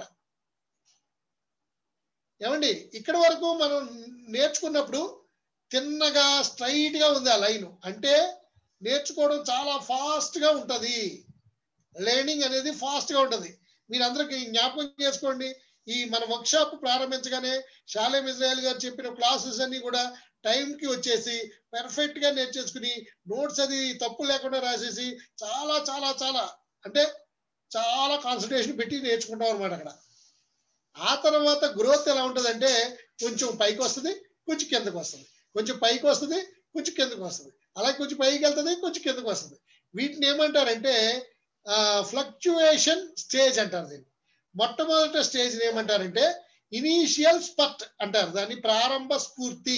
ఏమండి ఇక్కడ వరకు మనం నేర్చుకున్నప్పుడు తిన్నగా స్ట్రైట్ గా ఉంది ఆ లైన్ అంటే నేర్చుకోవడం చాలా ఫాస్ట్ గా ఉంటది లెర్నింగ్ అనేది ఫాస్ట్ గా ఉంటది మీరందరికీ జ్ఞాపకం చేసుకోండి ఈ మన వర్క్ షాప్ ప్రారంభించగానే షాలేం ఇజ్రాయల్ గారు చెప్పిన క్లాసెస్ అన్ని కూడా టైం కి వచ్చేసి పెర్ఫెక్ట్ గా నేర్చేసుకుని నోట్స్ అది తప్పు లేకుండా రాసేసి చాలా చాలా చాలా అంటే చాలా కాన్సన్ట్రేషన్ పెట్టి నేర్చుకుంటాం అనమాట అక్కడ ఆ తర్వాత గ్రోత్ ఎలా ఉంటుందంటే కొంచెం పైకి వస్తుంది కొంచెం కిందకు వస్తుంది కొంచెం పైకి వస్తుంది కొంచెం కిందకు వస్తుంది అలాగే కొంచెం పైకి వెళ్తుంది కొంచెం కిందకు వస్తుంది వీటిని ఏమంటారంటే ఫ్లక్చుయేషన్ స్టేజ్ అంటారు దీన్ని మొట్టమొదటి స్టేజ్ ఏమంటారంటే ఇనీషియల్ స్పట్ అంటారు దాన్ని ప్రారంభ స్ఫూర్తి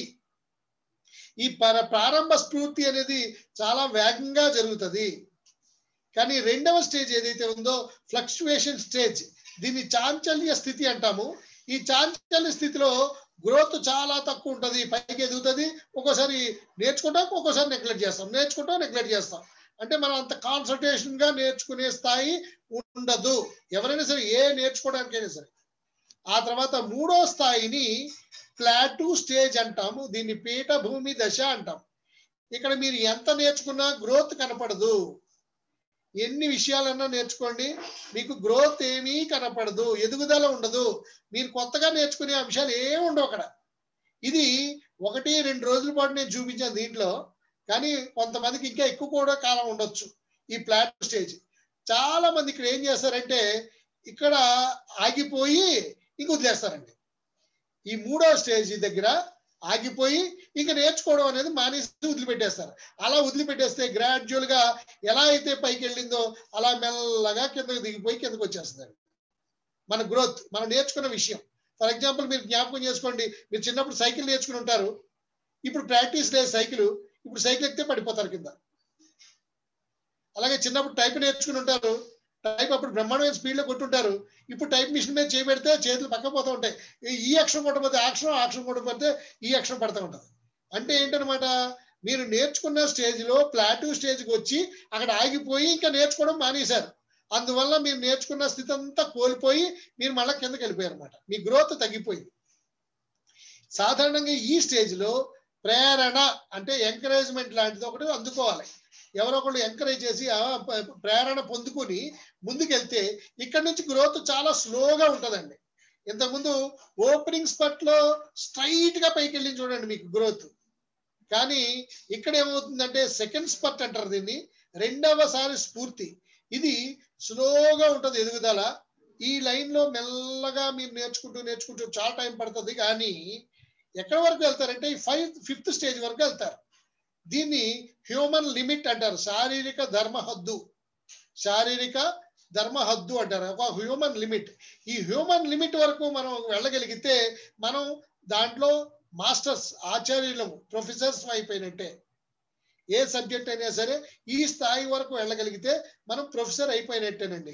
ఈ పర- ప్రారంభ స్ఫూర్తి అనేది చాలా వేగంగా జరుగుతుంది కానీ రెండవ స్టేజ్ ఏదైతే ఉందో ఫ్లక్చుయేషన్ స్టేజ్ దీన్ని చాంచల్య స్థితి అంటాము ఈ చాంచల్య స్థితిలో గ్రోత్ చాలా తక్కువ ఉంటుంది పైకి ఎదుగుతుంది ఒక్కోసారి నేర్చుకుంటాం ఒక్కోసారి నెగ్లెక్ట్ చేస్తాం నేర్చుకుంటాం నెగ్లెక్ట్ చేస్తాం అంటే మనం అంత కాన్సన్ట్రేషన్ గా నేర్చుకునే స్థాయి ఉండదు ఎవరైనా సరే ఏ నేర్చుకోవడానికైనా సరే ఆ తర్వాత మూడో స్థాయిని ప్లాటూ స్టేజ్ అంటాము దీన్ని పీఠభూమి దశ అంటాం ఇక్కడ మీరు ఎంత నేర్చుకున్నా గ్రోత్ కనపడదు ఎన్ని విషయాలన్నా నేర్చుకోండి మీకు గ్రోత్ ఏమీ కనపడదు ఎదుగుదల ఉండదు మీరు కొత్తగా నేర్చుకునే అంశాలు ఏమి ఉండవు అక్కడ ఇది ఒకటి రెండు రోజుల పాటు నేను చూపించాను దీంట్లో కానీ కొంతమందికి ఇంకా ఎక్కువ కూడా కాలం ఉండొచ్చు ఈ ప్లాట్ స్టేజ్ చాలా మంది ఇక్కడ ఏం చేస్తారంటే ఇక్కడ ఆగిపోయి ఇంక వదిలేస్తారండి ఈ మూడో స్టేజ్ దగ్గర ఆగిపోయి ఇంకా నేర్చుకోవడం అనేది మానేసి వదిలిపెట్టేస్తారు అలా వదిలిపెట్టేస్తే గ్రాడ్యువల్ గా ఎలా అయితే పైకి వెళ్ళిందో అలా మెల్లగా కిందకి దిగిపోయి కిందకి వచ్చేస్తుంది మన గ్రోత్ మనం నేర్చుకున్న విషయం ఫర్ ఎగ్జాంపుల్ మీరు జ్ఞాపకం చేసుకోండి మీరు చిన్నప్పుడు సైకిల్ నేర్చుకుని ఉంటారు ఇప్పుడు ప్రాక్టీస్ లేదు సైకిల్ ఇప్పుడు సైకిల్ ఎక్కితే పడిపోతారు కింద అలాగే చిన్నప్పుడు టైప్ నేర్చుకుని ఉంటారు టైప్ అప్పుడు బ్రహ్మాండమైన స్పీడ్ లో కొట్టుంటారు ఇప్పుడు టైప్ మిషన్ మీద చేయబెడితే చేతులు పక్క పోతూ ఉంటాయి ఈ- ఈ అక్షరం కొట్టకపోతే ఆ అక్షరం ఆ అక్షరం కొట్టకపోతే ఈ అక్షరం పడుతూ ఉంటుంది అంటే ఏంటనమాట మీరు నేర్చుకున్న స్టేజ్ లో ప్లాటూ స్టేజ్కి వచ్చి అక్కడ ఆగిపోయి ఇంకా నేర్చుకోవడం మానేశారు అందువల్ల మీరు నేర్చుకున్న స్థితి అంతా కోల్పోయి మీరు మళ్ళీ కిందకి వెళ్ళిపోయారు అనమాట మీ గ్రోత్ తగ్గిపోయింది సాధారణంగా ఈ స్టేజ్ లో ప్రేరణ అంటే ఎంకరేజ్మెంట్ లాంటిది ఒకటి అందుకోవాలి ఎవరో ఒకళ్ళు ఎంకరేజ్ చేసి ఆ ప- ప్రేరణ పొందుకొని ముందుకెళ్తే ఇక్కడ నుంచి గ్రోత్ చాలా స్లోగా ఉంటుందండి ఇంతకుముందు ఓపెనింగ్ స్పట్ లో స్ట్రైట్ గా పైకి వెళ్ళి చూడండి మీకు గ్రోత్ కానీ ఇక్కడ ఏమవుతుందంటే సెకండ్ స్పట్ అంటారు దీన్ని రెండవసారి స్ఫూర్తి ఇది స్లోగా ఉంటది ఎదుగుదల ఈ లైన్ లో మెల్లగా మీరు నేర్చుకుంటూ నేర్చుకుంటూ చాలా టైం పడుతుంది కానీ ఎక్కడి వరకు వెళ్తారంటే ఈ ఫైవ్ ఫిఫ్త్ స్టేజ్ వరకు వెళ్తారు దీన్ని హ్యూమన్ లిమిట్ అంటారు శారీరక ధర్మ హద్దు శారీరక ధర్మ హద్దు అంటారు ఒక హ్యూమన్ లిమిట్ ఈ హ్యూమన్ లిమిట్ వరకు మనం వెళ్ళగలిగితే మనం దాంట్లో మాస్టర్స్ ఆచార్యులము ప్రొఫెసర్స్ అయిపోయినట్టే ఏ సబ్జెక్ట్ అయినా సరే ఈ స్థాయి వరకు వెళ్ళగలిగితే మనం ప్రొఫెసర్ అయిపోయినట్టేనండి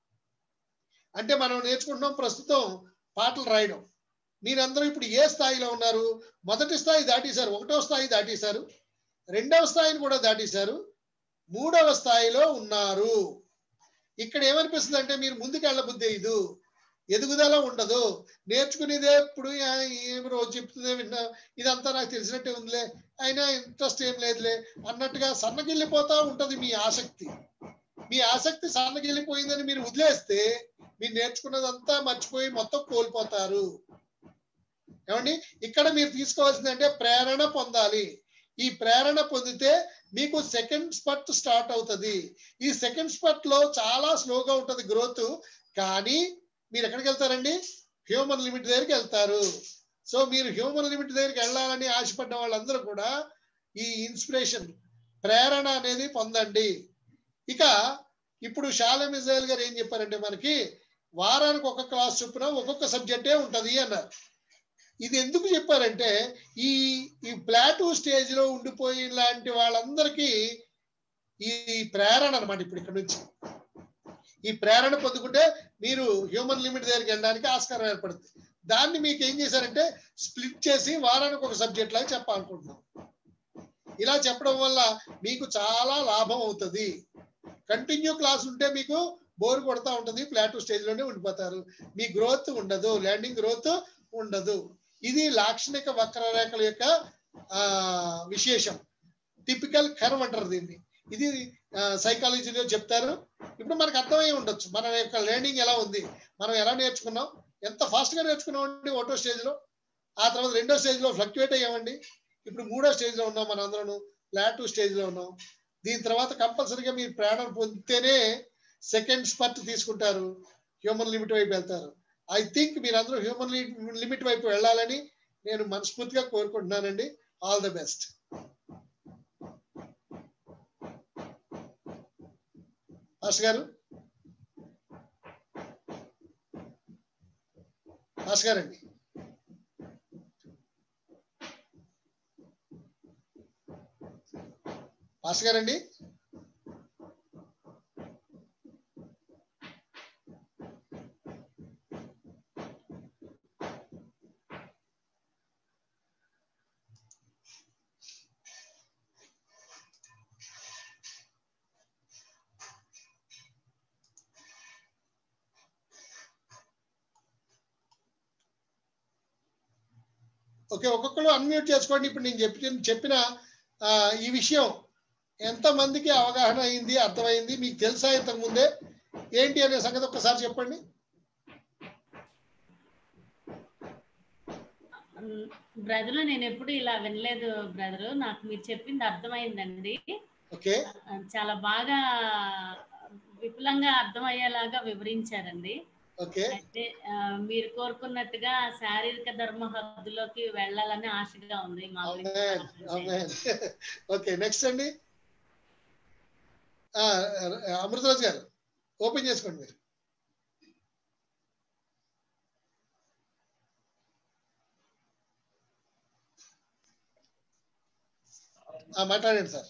అంటే మనం నేర్చుకుంటున్నాం ప్రస్తుతం పాటలు రాయడం మీరందరూ ఇప్పుడు ఏ స్థాయిలో ఉన్నారు మొదటి స్థాయి దాటేశారు ఒకటో స్థాయి దాటేశారు రెండవ స్థాయిని కూడా దాటేశారు మూడవ స్థాయిలో ఉన్నారు ఇక్కడ ఏమనిపిస్తుంది అంటే మీరు ముందుకు వెళ్ళబుద్ది ఇది ఎదుగుదల ఉండదు నేర్చుకునేదే ఇప్పుడు ఆ- ఏం రోజు చెప్తుందే విన్నా ఇదంతా నాకు తెలిసినట్టే ఉందిలే అయినా ఇంట్రెస్ట్ ఏం లేదులే అన్నట్టుగా సన్నగిల్లిపోతా ఉంటది మీ ఆసక్తి మీ ఆసక్తి సన్నగిల్లిపోయిందని మీరు వదిలేస్తే మీరు నేర్చుకున్నదంతా మర్చిపోయి మొత్తం కోల్పోతారు ఏమండి ఇక్కడ మీరు తీసుకోవాల్సింది అంటే ప్రేరణ పొందాలి ఈ ప్రేరణ పొందితే మీకు సెకండ్ స్పట్ స్టార్ట్ అవుతుంది ఈ సెకండ్ స్పట్ లో చాలా స్లోగా ఉంటది గ్రోత్ కానీ మీరు ఎక్కడికి వెళ్తారండి హ్యూమన్ లిమిట్ దగ్గరికి వెళ్తారు సో మీరు హ్యూమన్ లిమిట్ దగ్గరికి వెళ్ళాలని ఆశపడ్డ వాళ్ళందరూ కూడా ఈ ఇన్స్పిరేషన్ ప్రేరణ అనేది పొందండి ఇక ఇప్పుడు షాలె మిజైల్ గారు ఏం చెప్పారంటే మనకి వారానికి ఒక క్లాస్ చొప్పున ఒక్కొక్క సబ్జెక్టే ఉంటది అన్నారు ఇది ఎందుకు చెప్పారంటే ఈ ఈ ప్లాటూ స్టేజ్ లో ఉండిపోయి లాంటి వాళ్ళందరికీ ఈ ప్రేరణ అన్నమాట ఇప్పుడు ఇక్కడ నుంచి ఈ ప్రేరణ పొందుకుంటే మీరు హ్యూమన్ లిమిట్ దగ్గరికి వెళ్ళడానికి ఆస్కారం ఏర్పడుతుంది దాన్ని మీకు ఏం చేశారంటే స్ప్లిట్ చేసి వారానికి ఒక సబ్జెక్ట్ లాగా చెప్పాలనుకుంటున్నాం ఇలా చెప్పడం వల్ల మీకు చాలా లాభం అవుతుంది కంటిన్యూ క్లాస్ ఉంటే మీకు బోర్ కొడతా ఉంటుంది ప్లాటూ స్టేజ్ లోనే ఉండిపోతారు మీ గ్రోత్ ఉండదు ల్యాండింగ్ గ్రోత్ ఉండదు ఇది లాక్షణిక వక్రరేఖల యొక్క ఆ విశేషం టిపికల్ కర్వ్ అంటారు దీన్ని ఇది సైకాలజీలో చెప్తారు ఇప్పుడు మనకు అర్థమై ఉండొచ్చు మన యొక్క లెర్నింగ్ ఎలా ఉంది మనం ఎలా నేర్చుకున్నాం ఎంత ఫాస్ట్ గా నేర్చుకున్నాం అండి ఒకటో స్టేజ్ లో ఆ తర్వాత రెండో స్టేజ్ లో ఫ్లక్చువేట్ అయ్యామండి ఇప్పుడు మూడో స్టేజ్ లో ఉన్నాం మన అందరం ప్లాటూ స్టేజ్ లో ఉన్నాం దీని తర్వాత కంపల్సరీగా మీరు ప్రేరణ పొందితేనే సెకండ్ స్పర్ట్ తీసుకుంటారు హ్యూమన్ లిమిట్ వైపు వెళ్తారు ఐ థింక్ మీరందరూ హ్యూమన్ లిమిట్ వైపు వెళ్ళాలని నేను మనస్ఫూర్తిగా కోరుకుంటున్నానండి all the best master garu master గారండి మాస్టర్ గారండి ఓకే ఒక్కొక్కరు అన్మ్యూట్ చేసుకోండి ఇప్పుడు నేను చెప్పిన చెప్పిన ఆ, ఈ విషయం ఎంత మందికి అవగాహన అయింది అర్థమైంది మీకు తెలుసా ఇంతకు ముందే ఏంటి అనే సంగతి ఒక్కసారి చెప్పండి బ్రదర్ నేను ఎప్పుడు ఇలా వినలేదు బ్రదర్ నాకు మీరు చెప్పింది అర్థమైందండి ఓకే చాలా బాగా విపులంగా అర్థమయ్యేలాగా వివరించారండి ఓకే అయితే ఆ, మీరు కోరుకున్నట్టుగా శారీరక ధర్మ హద్దులోకి వెళ్ళాలని ఆశగా ఉంది మా గురించి ఓకే నెక్స్ట్ అండి ఆ, అమృతరాజు గారు ఓపెన్ చేసుకోండి మీరు ఆ, మాట్లాడండి సార్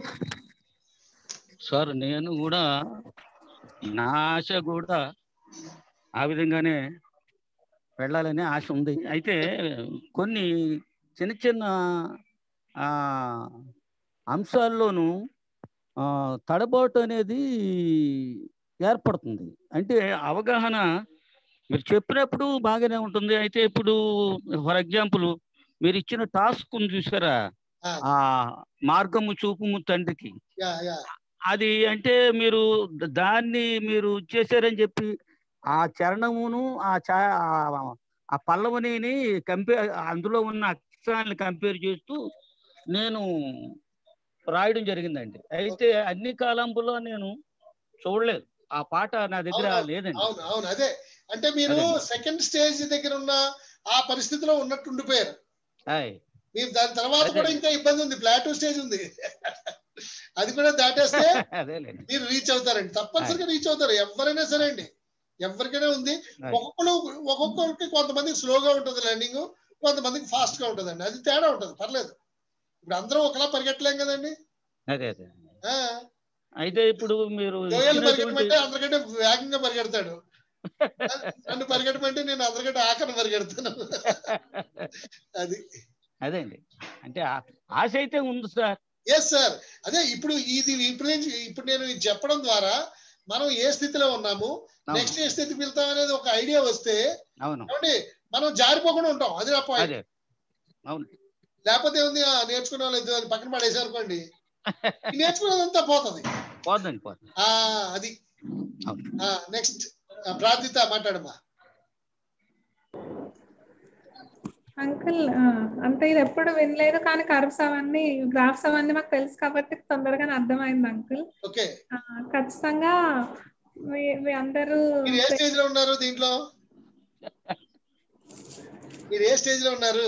సార్ నేను కూడా నా ఆశ కూడా ఆ విధంగానే వెళ్ళాలనే ఆశ ఉంది అయితే కొన్ని చిన్న చిన్న ఆ, అంశాల్లోనూ ఆ, తడబాటు అనేది ఏర్పడుతుంది అంటే అవగాహన మీరు చెప్పినప్పుడు బాగానే ఉంటుంది అయితే ఇప్పుడు ఫర్ ఎగ్జాంపుల్ మీరు ఇచ్చిన టాస్క్ చూసారా ఆ మార్గము చూపుము తండ్రికి యా యా అది అంటే మీరు ద- దాన్ని మీరు చేశారని చెప్పి ఆ చరణమును ఆ చా ఆ- ఆ పల్లవనిని కంపేర్ అందులో ఉన్న అక్షరాన్ని కంపేర్ చేస్తూ నేను రాయడం జరిగిందండి అయితే అన్ని కాలంలో నేను చూడలేదు ఆ పాట నా దగ్గర అవును, లేదండి అవును అవును అదే అంటే మీరు అదండి. సెకండ్ స్టేజ్ దగ్గర ఉన్న ఆ పరిస్థితిలో ఉన్నట్టు ఉండిపోయారు ఆయ్. మీరు దాని తర్వాత కూడా అదే. ఇంకా ఇబ్బంది ఉంది ప్లాటూ స్టేజ్ ఉంది అది కూడా దాటేస్తే అదేలేండి మీరు రీచ్ అవుతారండి తప్పనిసరిగా రీచ్ అవుతారు ఎవరైనా సరే అండి ఎవరికైనా ఉంది ఆయ్. ఒక్కొక్కరు ఒక్కొక్కరికి కొంతమందికి స్లోగా ఉంటుంది లెర్నింగ్ కొంతమందికి ఫాస్ట్ గా ఉంటుందండి అది తేడా ఉంటుంది పర్లేదు ఇప్పుడు అందరూ ఒకలా పరిగెట్టలేం కదండి అదే అదే ఆ, అయితే ఇప్పుడు మీరు జోయల్ ఇచ్చినటువంటి పరిగెట్టమంటే అందరికంటే వేగంగా పరిగెడతాడు నన్ను పరిగెట్టమంటే నేను అందరికంటే ఆఖరణ పరిగెడతాను అది అదే అండి అంటే ఆ- ఆశ అయితే ఉంది సార్ ఎస్ సార్ అదే ఇప్పుడు ఇది ఇంప్లిమెంట్ ఇప్పుడు నేను ఇది చెప్పడం ద్వారా మనం ఏ స్థితిలో ఉన్నాము అవును. నెక్స్ట్ ఏ స్థితికి వెళ్తాం అనేది ఒక ఐడియా వస్తే అవును ఏమండి మనం జారిపోకుండా ఉంటాం అది నా పాయింట్ అదే అవును లేకపోతే ఉంది "ఆ, నేర్చుకున్న లేదు అని పక్కన పడేసారు అనుకోండి ఈ నేర్చుకున్నదంతా పోతుంది పోదండి పోతుంది ఆ అది నెక్స్ట్ ప్రార్థిత మాట్లాడమ్మా అంకుల్ అంటే ఇది ఎప్పుడు వినలేదు కానీ కర్వ్స్ అవన్నీ గ్రాఫ్స్ అవన్నీ మాకు తెలుసు కాబట్టి తొందరగానే అర్థమైంది అంకుల్ ఓకే ఖచ్చితంగా మీ- మీ అందరూ మీరు ఏ స్టేజ్ లో ఉన్నారు దీంట్లో మీరు ఏ స్టేజ్ లో ఉన్నారు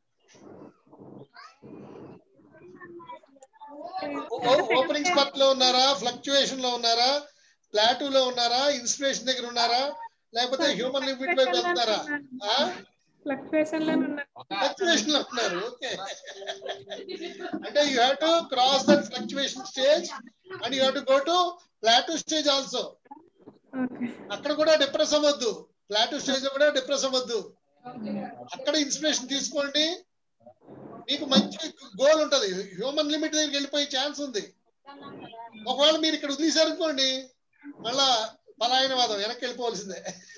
ఓపెనింగ్ స్పాట్ లో ఉన్నారా ఫ్లక్చుయేషన్ లో ఉన్నారా ప్లాటూ లో ఉన్నారా ఇన్స్పిరేషన్ దగ్గర ఉన్నారా లేకపోతే హ్యూమన్ లిమిట్ వైపు వెళ్తున్నారా ఫ్లక్చుయేషన్ లో ఉన్నా ఫ్లక్చుయేషన్ లో ఉన్నారు ఓకే అంటే you have to cross that fluctuation stage and you have to go to plateau stage also okay అక్కడ కూడా డిప్రెస్ అవ్వద్దు ప్లాటూ స్టేజ్ లో కూడా డిప్రెస్ అవ్వద్దు అక్కడ ఇన్స్పిరేషన్ తీసుకోండి మీకు మంచి గోల్ ఉంటది హ్యూమన్ లిమిట్ దగ్గరికి వెళ్ళిపోయే ఛాన్స్ ఉంది ఒకవేళ మీరు ఇక్కడ వదిలేశారనుకోండి మళ్ళా పలాయనవాదం వెనక్కి వెళ్ళిపోవాల్సిందే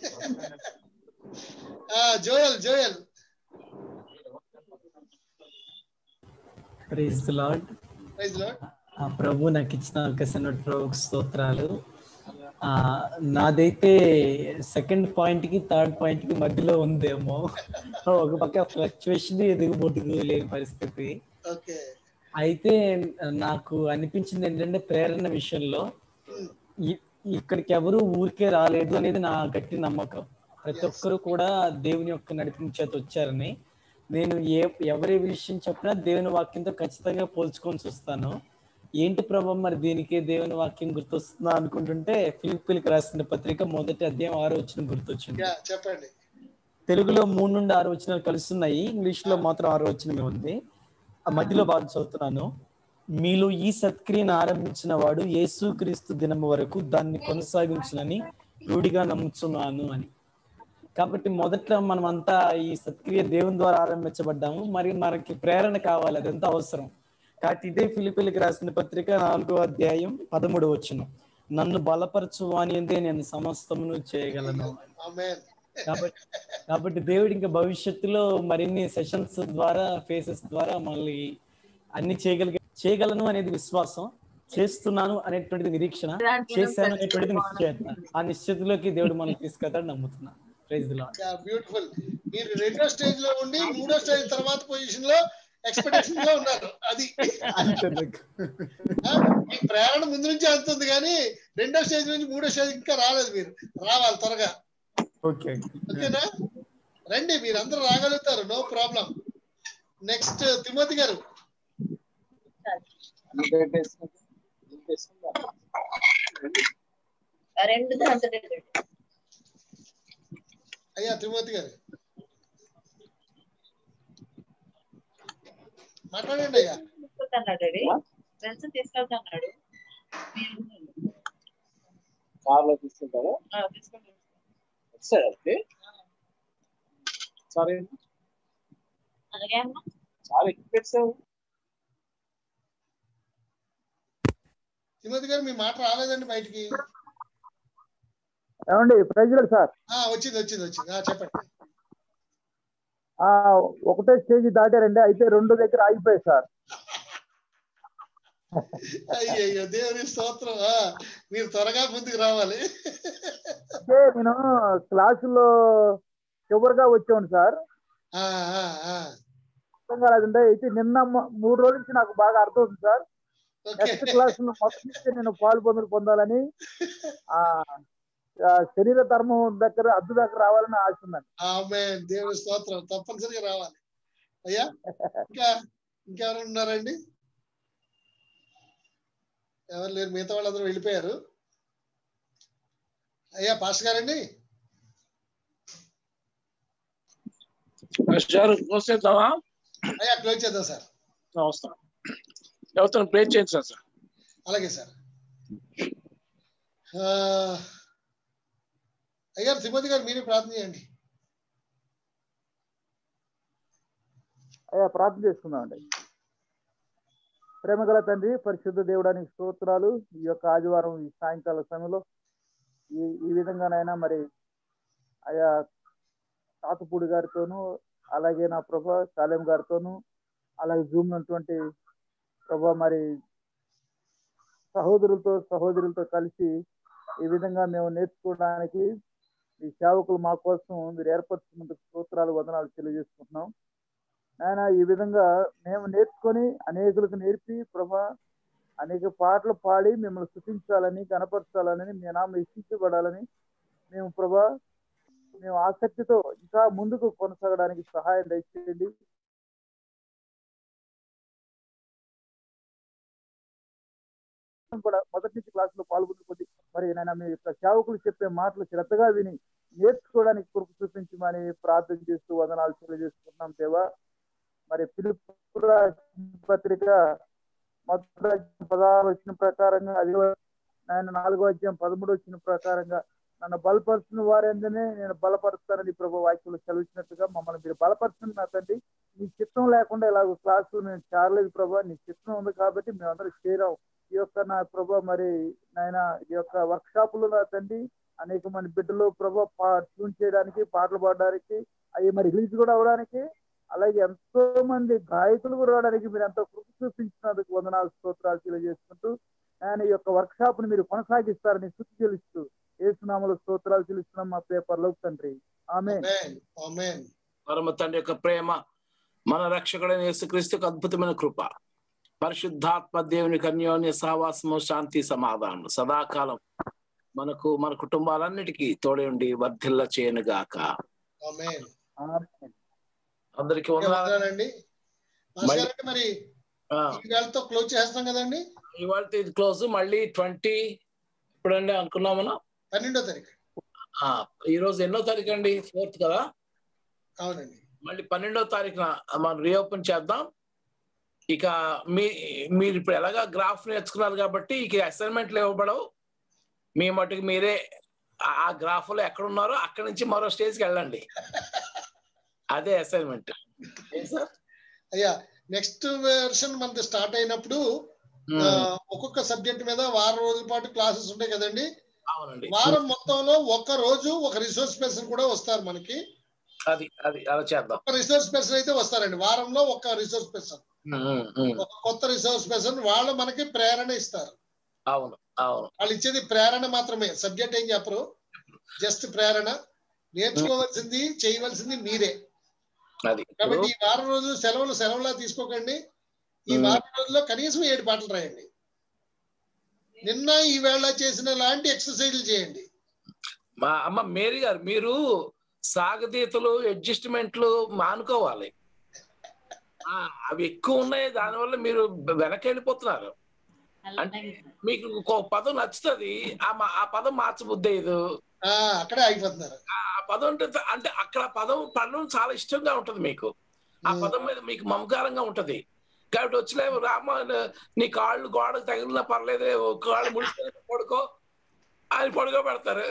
ఆ, Joel Joel praise the lord praise lord ఆ ప్రభు నాకు ఇచ్చిన అవకాశం ప్రభుకి స్తోత్రాలు ఆ నాదైతే సెకండ్ పాయింట్ కి థర్డ్ పాయింట్ కి మధ్యలో ఉందేమో ఒక పక్క ఫ్లక్చువేషన్ ఎదుగుబోటుకు లేని పరిస్థితి ఓకే అయితే నాకు అనిపించింది ఏంటంటే ప్రేరణ విషయంలో ఇ- ఇక్కడికి ఎవరు ఊరికే రాలేదు అనేది నా గట్టి నమ్మకం ప్రతి ఒక్కరు కూడా దేవుని యొక్క నడిపింపు చేత వచ్చారని నేను ఏ ఎవరి విషయం చెప్పినా దేవుని వాక్యంతో ఖచ్చితంగా పోల్చుకొని చూస్తాను ఏంటి ప్రభావం మరి దీనికి దేవుని వాక్యం గుర్తొస్తుందా అనుకుంటుంటే ఫిలిపిలకు రాసిన పత్రిక మొదటి అధ్యాయం ఆరో వచ్చిన గుర్తొచ్చింది యా చెప్పండి తెలుగులో మూడు నుండి ఆరు వచనాలు కలుస్తున్నాయి ఇంగ్లీష్ లో మాత్రం ఆరు వచనమే ఉంది ఆ మధ్యలో బాగా చదువుతున్నాను మీలో ఈ సత్క్రియను ఆరంభించిన వాడు యేసుక్రీస్తు దినం వరకు దాన్ని కొనసాగించునని రూఢిగా నమ్ముచున్నాను అని కాబట్టి మొదట మనం అంతా ఈ సత్క్రియ దేవుని ద్వారా ఆరంభించబడ్డాము మరి మనకి ప్రేరణ కావాలి అదంతా అవసరం కాబట్టి ఇదే ఫిలిపిలికి రాసిన పత్రిక నాలుగో అధ్యాయం పదమూడు వచ్చిన నన్ను బలపరచు అని అందే నేను సమస్తమును చేయగలను ఆమేన్ కాబట్టి కాబట్టి దేవుడు ఇంకా భవిష్యత్తులో మరిన్ని సెషన్స్ ద్వారా ఫేసెస్ ద్వారా మళ్ళీ అన్ని చేయగలిగే చేయగలను అనేది విశ్వాసం చేస్తున్నాను అనేటువంటిది నిరీక్షణ చేశాను అనేటువంటిది నిశ్చయత ఆ నిశ్చయతలోకి దేవుడు మనల్ని తీసుకెళ్తాడు నమ్ముతున్నా ప్రైజ్ బ్యూటిఫుల్ మీరు రెండో స్టేజ్ లో ఉండి మూడో స్టేజ్ తర్వాత పొజిషన్ లో ఎక్స్పెక్టేషన్ లో ఉన్నారు అది ఆ, మీ ప్రేరణ ముందు నుంచి అంతుంది కానీ రెండో స్టేజ్ నుంచి మూడో స్టేజ్ ఇంకా రాలేదు మీరు రావాలి త్వరగా ఓకే ఓకేనా రండి మీరు అందరూ రాగలుగుతారు no problem next Timothy garu రెండు దాంట్లో అయ్యా తిమోతి గారు మాట్లాడండి అయ్యా తీసుకెళ్తాడు ఫ్రెండ్స్ తీసుకెళ్తున్నాడు కార్లో తీసుకుంటారా సరే ఓకే సరే అలాగే అమ్మా చాలా ఎక్కువ పెట్టావు తిమోతి గారు మీ మాట రాలేదండి బయటికి ఏమండి ప్రైజ్లాడు సార్ ఆ వచ్చింది వచ్చింది వచ్చింది ఆ చెప్పండి ఆ ఒకటే స్టేజ్ దాటారండి అయితే రెండు దగ్గర ఆగిపోయాయి సార్ అయ్యయ్యో దేవుని స్తోత్రం ఆ, మీరు త్వరగా ముందుకు రావాలి అంటే నేను క్లాసులో చివరిగా వచ్చాను సార్ ఆ, ఆ, ఆ. అర్థం కాలేదండి అయితే నిన్న మ- మూడు రోజుల నుంచి నాకు బాగా అర్థం అవుతుంది సార్ నెక్స్ట్ క్లాస్ లో మొదటి నుంచి నేను పాలు పొందులు పొందాలని ఆ ఆ, శరీర ధర్మం దగ్గర అద్దు దగ్గర రావాలని ఆశ ఉందండి ఆమె దేవుని స్తోత్రం తప్పనిసరిగా రావాలి అయ్యా ఇంకా ఇంకెవరు ఉన్నారండి ఎవరు లేరు మిగతా వాళ్ళందరూ వెళ్ళిపోయారు అయ్యా పాస్ గారండి సార్ కోసేద్దామా అయ్యా క్లోజ్ చేద్దాం సార్ వస్తాం ఎవరితో ప్రే చేయండి సార్ సార్ అలాగే సార్ ఆ, అయ్యా తిమ్మతి గారు మీరే ప్రార్థన చేయండి అయ్యా ప్రార్థన చేసుకుందామండి ప్రేమగల తండ్రి పరిశుద్ధ దేవుడానికి స్తోత్రాలు ఈ యొక్క ఆదివారం ఈ సాయంకాల సమయంలో ఈ ఈ విధంగానైనా మరి ఆయా తాతపూడి గారితోనూ అలాగే నా ప్రభా సాలెం గారితోనూ అలాగే జూమ్ ఉన్నటువంటి ప్రభా మరి సహోదరులతో సహోదరులతో కలిసి ఈ విధంగా మేము నేర్చుకోవడానికి ఈ సేవకులు మా కోసం మీరు ఏర్పరచుకున్నందుకు స్తోత్రాలు వందనాలు తెలియజేసుకుంటున్నాం ఆయన ఈ విధంగా మేము నేర్చుకొని అనేకులకు నేర్పి ప్రభా అనేక పాటలు పాడి మిమ్మల్ని స్థుతించాలని కనపరచాలని మీ నామ హెచ్చించబడాలని మేము ప్రభా మేము ఆసక్తితో ఇంకా ముందుకు కొనసాగడానికి సహాయం దయచేయండి కూడా మొదటి నుంచి క్లాస్ లో పాల్గొని కొద్ది మరి నేను మీ యొక్క సేవకులు చెప్పే మాటలు శ్రద్ధగా విని నేర్చుకోవడానికి కృప చూపించమని ప్రార్థన చేస్తూ వందనాలు తెలియజేసుకుంటున్నాం దేవా మరి పిలుపు పత్రిక మొదటి అధ్యాయం పదహారు వచ్చిన ప్రకారంగా అది ఆయన నాలుగో అధ్యాయం పదమూడు వచ్చిన ప్రకారంగా నన్ను బలపరుచిన వారందరినీ నేను బలపరుస్తానని ప్రభు వాక్యంలో చదివించినట్టుగా మమ్మల్ని మీరు బలపరచండి నా తండ్రి నీ చిత్తం లేకుండా ఇలాగ క్లాసులు మేము చేరలేదు ప్రభా నీ చిత్తం ఉంది కాబట్టి మేమందరం చేరాం ఈ యొక్క నా ప్రభా మరి నాయన ఈ యొక్క వర్క్ షాపులు నా తండ్రి అనేక మంది బిడ్డలు ప్రభా పా ట్యూన్ చేయడానికి పాటలు పాడడానికి అవి మరి రిలీజ్ కూడా అవడానికి అలాగే ఎంతో మంది గాయకులు కూడా రావడానికి మీరు ఎంతో కృప చూపించినందుకు వందనాలు స్తోత్రాలు తెలియజేసుకుంటూ ఆయన ఈ యొక్క వర్క్ షాప్ ని మీరు కొనసాగిస్తారని స్థుతి చెల్లిస్తూ ఏసునామలు స్తోత్రాలు చెల్లిస్తున్నాం మా పేపర్లో తండ్రి ఆమె పరమ తండ్రి యొక్క ప్రేమ మన రక్షకుడైన యేసుక్రీస్తుకు అద్భుతమైన కృప పరిశుద్ధాత్మ దేవుని అన్యోన్య సహవాసము శాంతి సమాధానం సదాకాలం మనకు మన కుటుంబాలన్నిటికీ తోడే ఉండి వర్ధిల్ల చేయను గాక అందరికి వందనాలండి మాస్టర్ గారు, మరి ఈ వేళతో క్లోజ్ చేస్తాం కదండి ఇవాళ ఇది క్లోజ్ మళ్ళీ ట్వంటీ ఇప్పుడండి అనుకున్నాం మనం పన్నెండో తారీఖు ఆ, ఈ రోజు ఎన్నో తారీఖు అండి ఫోర్త్ కదా అవునండి మళ్ళీ పన్నెండో తారీఖున మనం రీఓపెన్ చేద్దాం ఇక మీ మీరు ఇప్పుడు ఎలాగా గ్రాఫ్ నేర్చుకున్నారు కాబట్టి ఇక అసైన్మెంట్లు ఇవ్వబడవు మీ మటుకు మీరే ఆ- ఆ గ్రాఫ్ లో ఎక్కడ ఉన్నారో అక్కడి నుంచి మరో స్టేజ్కి వెళ్ళండి అదే అసైన్మెంట్ సార్ అయ్యా నెక్స్ట్ వెర్షన్ మనది స్టార్ట్ అయినప్పుడు ఆ, ఒక్కొక్క సబ్జెక్ట్ మీద వారం రోజుల పాటు క్లాసెస్ ఉంటాయి కదండి అవునండి వారం మొత్తంలో ఒక రోజు ఒక రిసోర్స్ పర్సన్ కూడా వస్తారు మనకి అది అది అలా చేద్దాం ఒక రిసోర్స్ పర్సన్ అయితే వస్తారండి వారంలో ఒక రిసోర్స్ పర్సన్ ఉమ్, ఉమ్. ఒక కొత్త రిసోర్స్ పర్సన్ వాళ్ళు మనకి ప్రేరణ ఇస్తారు అవును అవును వాళ్ళు ఇచ్చేది ప్రేరణ మాత్రమే సబ్జెక్ట్ ఏం చెప్పరు జస్ట్ ప్రేరణ నేర్చుకోవాల్సింది చేయవలసింది మీరే అది కాబట్టి ఈ వారం రోజులు సెలవులు సెలవులా తీసుకోకండి ఈ వారం రోజుల్లో కనీసం ఏడు పాటలు రాయండి నిన్న ఈ వేళ చేసిన లాంటి ఎక్సర్సైజ్లు చేయండి మా అమ్మ మేరీ గారు మీరు సాగతీతలు అడ్జస్ట్మెంట్లు మానుకోవాలి ఆ, అవి ఎక్కువ ఉన్నాయి దానివల్ల మీరు వెనక వెళ్ళిపోతున్నారు అంటే మీకు ఒక పదం నచ్చుతుంది ఆ మా- ఆ పదం మార్చబుద్దేదు అక్కడే ఆగిపోతున్నారు ఆ పదం అంటే అంటే అక్కడ ఆ పదం పడడం చాలా ఇష్టంగా ఉంటది మీకు ఆ పదం మీద మీకు మమకారంగా ఉంటది కాబట్టి వచ్చిలేవు రామ నీ కాళ్ళు గోడకు తగిలినా పర్లేదు కాళ్ళు ముడిచి పడుకో ఆయన పడుకో పెడతారు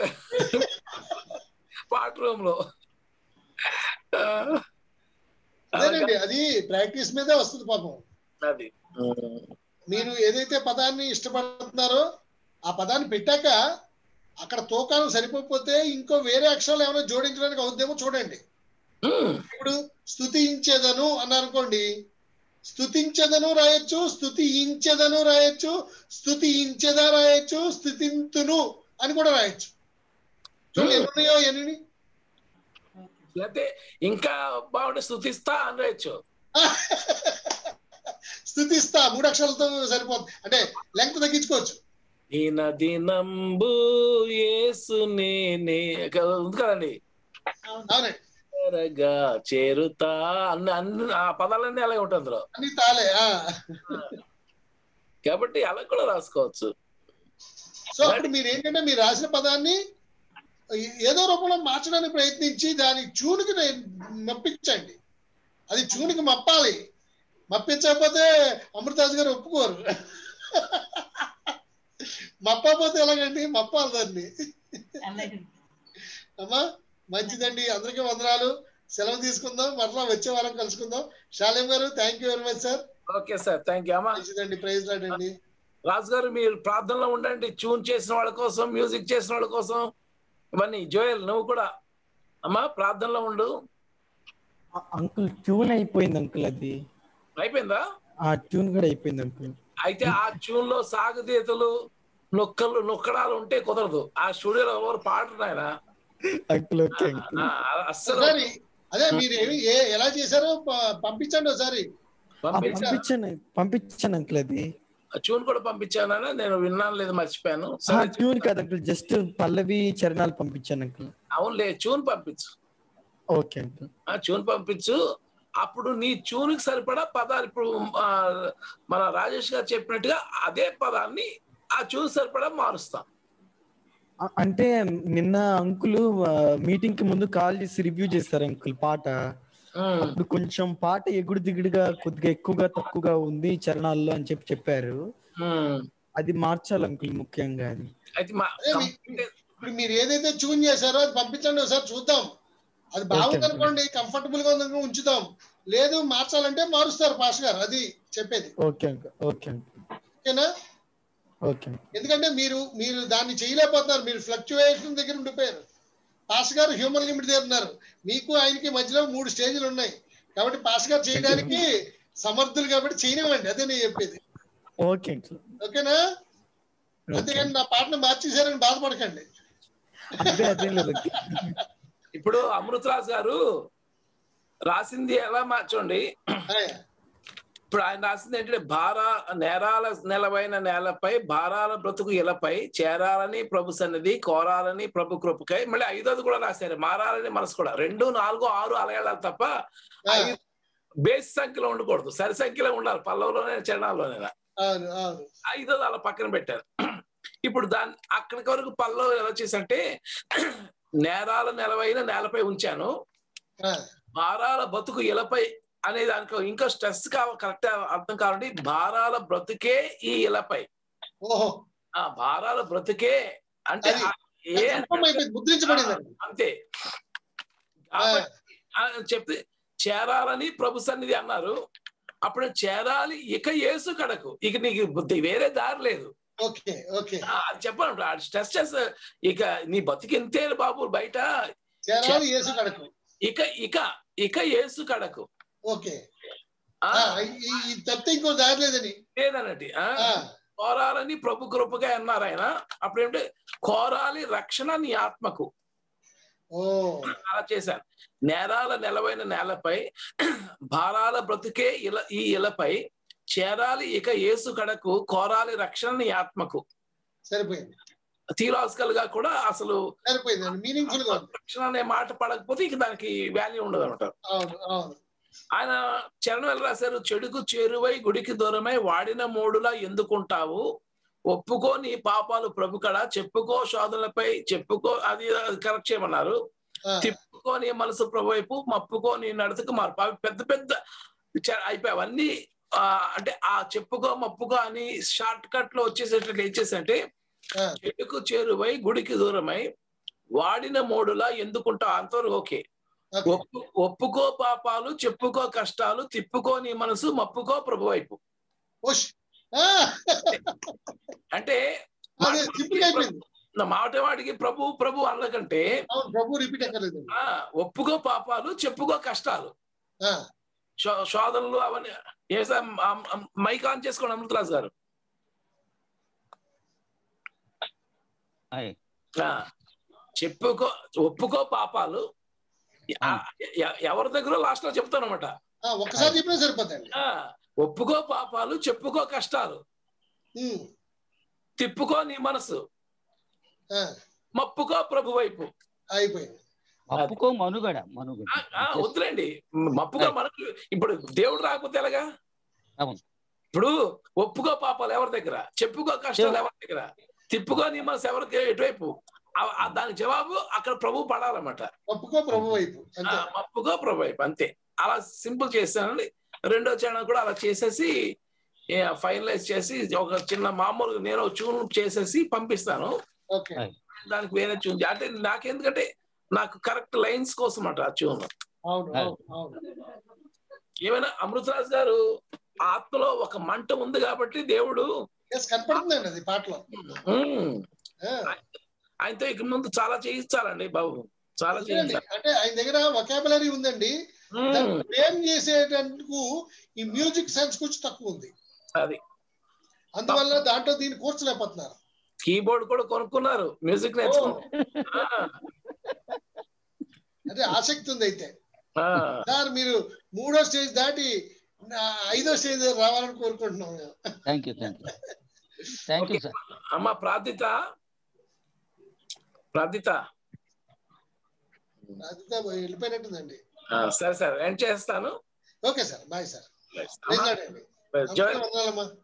పాట రూమ్ లో ఆ, అదేనండి అది ప్రాక్టీస్ మీదే వస్తుంది పాపం అది మీరు ఏదైతే పదాన్ని ఇష్టపడుతున్నారో ఆ పదాన్ని పెట్టాక అక్కడ తూకాలు సరిపోతే ఇంకో వేరే అక్షరాలు ఏమైనా జోడించడానికి అవుద్దేమో చూడండి ఇప్పుడు స్తుతించేదను అని అనుకోండి స్తుతించదను రాయొచ్చు స్తుతించదను రాయొచ్చు స్తుతించదా రాయొచ్చు స్తుతింతును అని కూడా రాయొచ్చు చూడండి ఎన్ని ఉన్నాయో ఎన్ని లేకపోతే ఇంకా బాగుంటే స్థుతిస్తా అని రాయొచ్చు స్థుతిస్తా మూడు అక్షరాలతో సరిపోతుంది అంటే లెంగ్త్ తగ్గించుకోవచ్చు దీన దినంబు యేసు నేనే కదా- ఉంది కదండి అవునండి చేరగా చేరుతా అన్ని అన్ని ఆ పదాలన్నీ అలాగే ఉంటాయి అందులో అన్ని తాలే ఆ. కాబట్టి అలా కూడా రాసుకోవచ్చు సో అప్పుడు మీరు ఏంటంటే మీరు రాసిన పదాన్ని ఏదో రూపంలో మార్చడానికి ప్రయత్నించి దాని చూనికి మప్పించండి అది చూనికి మప్పాలి మప్పించకపోతే అమృతాజ్ గారు ఒప్పుకోరు మప్పకపోతే ఎలాగండి మప్పాలి దాన్ని అమ్మా మంచిదండి అందరికీ వందనాలు సెలవు తీసుకుందాం మరలా వచ్చే వారం కలుసుకుందాం Shalem garu thank you very much sir okay sir thank you అమ్మా మంచిదండి ప్రైజ్ అండి రాజు గారు మీరు ప్రార్థనలో ఉండండి ట్యూన్ చేసిన వాళ్ళ కోసం మ్యూజిక్ చేసిన వాళ్ళ కోసం ఇవన్నీ జోయల్ నువ్వు కూడా అమ్మా ప్రార్థనలో ఉండు అంకుల్ ట్యూన్ అయిపోయింది అంకుల్ అది అయిపోయిందా ఆ ట్యూన్ కూడా అయిపోయింది అంకుల్ అయితే ఆ ట్యూన్ లో సాగుతీతలు నొక్కలు నొక్కడాలు ఉంటే కుదరదు ఆ స్టూడియోలో ఎవరు పాడరు ఆయన అంకుల్ ఓకే అంకుల్ ఆ, అస్సలు ఒకసారి అదే మీరు ఏమి ఏ- ఎలా చేశారో ప- పంపించండి ఒకసారి ఆ, పంపించాను పంపించాను అంకుల్ అది ట్యూన్ కూడా పంపించానా నేను విన్నాను లేదు మర్చిపోయాను ఆ సరే ట్యూన్ కాదు అంకుల్ జస్ట్ పల్లవి చరణాలు పంపించాను అంకుల్ అవునులే ట్యూన్ పంపించు ఓకే అంకుల్ ఆ ట్యూన్ పంపించు అప్పుడు నీ ట్యూన్కి సరిపడా పదాలు ఇప్పుడు ఆ, మన రాజేష్ గారు చెప్పినట్టుగా అదే పదాన్ని ఆ ట్యూన్ సరిపడా మారుస్తాం ఆ- అంటే నిన్న అంకుల్ మీటింగ్ కి ముందు కాల్ చేసి రివ్యూ చేస్తారు అంకుల్ పాట అప్పుడు కొంచెం పాట ఎగుడు దిగుడుగా కొద్దిగా ఎక్కువగా తక్కువగా ఉంది చరణాల్లో అని చెప్పి చెప్పారు అది మార్చాలి అంకుల్ ముఖ్యంగా అది అయితే మా అదే మీ- ఇప్పుడు మీరు ఏదైతే ట్యూన్ చేశారో అది పంపించండి ఒకసారి చూద్దాం అది బాగుంది అనుకోండి కంఫర్టబుల్ గా ఉంది ఉంచుదాం లేదు మార్చాలంటే మారుస్తారు పాస్ గారు అది చెప్పేది ఓకే అంకుల్ ఓకే అంకుల్ ఓకేనా ఓకే అంకుల్ ఎందుకంటే మీరు మీరు దాన్ని చేయలేకపోతున్నారు మీరు ఫ్లక్చువేషన్ దగ్గర ఉండిపోయారు పాస్ గారు హ్యూమన్ లిమిట్ దగ్గర ఉన్నారు మీకు ఆయనకి మధ్యలో మూడు స్టేజ్లు ఉన్నాయి కాబట్టి పాస్ గారు చేయడానికి సమర్థులు కాబట్టి చేయనివ్వండి అదే నేను చెప్పేది ఓకే అంకుల్ ఓకేనా అంతేగాని నా పాటను మార్చేశారని బాధపడకండి అదే అదే లేదు ఇప్పుడు అమృతరాజ్ గారు రాసింది ఎలా మార్చండి ఇప్పుడు ఆయన రాసింది ఏంటంటే భారా నేరాల నెలవైన నేలపై భారాల బ్రతుకు ఇలపై చేరాలని ప్రభు సన్నిధి కోరాలని ప్రభు కృపకై మళ్ళీ ఐదోది కూడా రాశారు మారాలని మనసు కూడా రెండు నాలుగు ఆరు అలా వెళ్ళాలి తప్ప ఐదు బేస్ సంఖ్యలో ఉండకూడదు సరి సంఖ్యలో ఉండాలి పల్లవులోనే చరణాల్లోనే అవును అవును ఐదోది అలా పక్కన పెట్టారు ఇప్పుడు దాన్ని అక్కడికి వరకు పల్లవ ఎలా చేసంటే నేరాల నెలవైన నేలపై ఉంచాను భారాల బతుకు ఇలపై అనే దానికి ఇంకా స్ట్రెస్ కావ కరెక్ట్ అర్థం కావాలంటే భారాల బ్రతుకే ఈ ఇలపై ఓహో ఆ భారాల బ్రతుకే అంటే అది ఆ ఏ కన్ఫర్మ్ అయిపోయింది ముద్రించబడిందండి అంతే కాబట్టి ఆ చెప్తే చేరాలని ప్రభు సన్నిధి అన్నారు అప్పుడు చేరాలి ఇక యేసు కడకు ఇక నీకు బుద్ధి వేరే దారి లేదు ఓకే ఓకే ఆ, అది చెప్పను స్ట్రెస్ చేస్తా ఇక నీ బతికి ఇంతే బాబు బయట చేరాలి యేసు కడకు ఇక ఇక ఇక యేసు కడకు ఓకే ఆ, ఆ, ఈ- ఈ తప్పితే ఇంకో దారి లేదని లేదన్నట్టు ఆ? కోరాలని ప్రభు కృపగా అన్నారు ఆయన అప్పుడేంటే కోరాలి రక్షణ నీ ఆత్మకు ఓ అలా చేశాను నేరాల నెలవైన నేలపై భారాల బ్రతుకే ఇల ఈ ఇలపై చేరాలి ఇక యేసు కడకు కోరాలి రక్షణ నీ ఆత్మకు సరిపోయింది థియలాజికల్ గా కూడా అసలు సరిపోయిందండి మీనింగ్ఫుల్ గా ఉంది రక్షణ అనే మాట పడకపోతే ఇక దానికి వాల్యూ ఉండదు అనమాట అవును అవును ఆయన చరణం ఎలా రాశారు చెడుకు చేరువై గుడికి దూరమై వాడిన మూడులా ఎందుకుంటావు ఒప్పుకో నీ పాపాలు ప్రభు కడ చెప్పుకో శోధనలపై చెప్పుకో అది కరెక్ట్ చేయమన్నారు తిప్పుకో నీ మనసు ప్రభు వైపు మప్పుకో నీ నడతకు మార్పు అవి పెద్ద పెద్ద చ- అయిపోయి అవన్నీ ఆ, అంటే ఆ చెప్పుకో మప్పుకో అని షార్ట్ కట్ లో వచ్చేసేటట్లు ఇచ్చేసంటే చెడుకు చేరువై గుడికి దూరమై వాడిన మోడులా ఎందుకుంటావు అంతవరకు ఓకే ఒప్పు ఒప్పుకో పాపాలు చెప్పుకో కష్టాలు తిప్పుకో నీ మనసు మప్పుకో ప్రభు వైపు ఓష్ అంటే నా మాట వాడికి ప్రభు ప్రభు అనకంటే ప్రభు రిపీట్ అక్కర్లేదు ఆ, ఒప్పుకో పాపాలు చెప్పుకో కష్టాలు శో- శోధనలు అవన్నీ ఏ సార్ అమ్- అమ్- మైక్ ఆన్ చేసుకోండి అమృతరాజు గారు ఆ, చెప్పుకో ఒప్పుకో పాపాలు ఆ, ఎ- ఎవరి దగ్గర లాస్ట్ లో చెప్తాను అనమాట ఆ, ఒక్కసారి చెప్పినా సరిపోతుంది ఒప్పుకో పాపాలు చెప్పుకో కష్టాలు తిప్పుకో నీ మనసు మప్పుకో ప్రభు వైపు అయిపోయింది అప్పుకో మనుగడ మనుగడ ఆ, వద్దులేండి మప్పుకో మనకు ఇప్పుడు దేవుడు రాకపోతే ఎలాగా అవును ఇప్పుడు ఒప్పుకో పాపాలు ఎవరి దగ్గర చెప్పుకో కష్టాలు ఎవరి దగ్గర తిప్పుకో నీ మనసు ఎవరికి ఎటువైపు ఆ- ఆ దానికి జవాబు అక్కడ ప్రభు పడాలన్నమాట ఒప్పుకో ప్రభు వైపు ఆ, మప్పుకో ప్రభు వైపు అంతే అలా సింపుల్ చేశానండి రెండో ఛానల్ కూడా అలా చేసేసి ఫైనలైజ్ చేసి ఒక చిన్న మామూలు నేను చూన్ చేసేసి పంపిస్తాను ఓకే దానికి వేరే చూన్ అంటే నాకెందుకంటే నాకు కరెక్ట్ లైన్స్ కోసం అట ఆ ట్యూన్ అవును అవును అవును ఏమైనా అమృతరాజ్ గారు ఆత్మలో ఒక మంట ఉంది కాబట్టి దేవుడు ఎస్ కనపడుతుందండి అది పాటలో ఉమ్, ఆ. ఆయనతో ఇక ముందు చాలా చేయించాలండి బాబు చాలా అంతేనండి. చేయించాలి అంటే ఆయన దగ్గర వొకాబులరీ ఉందండి దాన్ని ఫ్రేమ్ చేసేటందుకు ఈ మ్యూజిక్ సెన్స్ కొంచెం తక్కువ ఉంది అది అందువల్ల దాంట్లో దీన్ని కూర్చోలేకపోతున్నారు కీబోర్డ్ కూడా కొనుక్కున్నారు మ్యూజిక్ నేర్చుకున్నారు అదే ఆసక్తి ఉంది అయితే ఆ, సార్ మీరు మూడో స్టేజ్ దాటి నా ఐదో స్టేజ్ రావాలని కోరుకుంటున్నాం మేము. Thank you thank you thank you sir అమ్మ ప్రార్థిత ప్రార్థిత అదితో వెళ్ళిపోయినట్టుందండి ఆ, సరే సరే ఎండ్ చేస్తాను ఓకే సార్ బాయ్ సార్ అమ్మా, అండి జోయ్ వందనాలమ్మా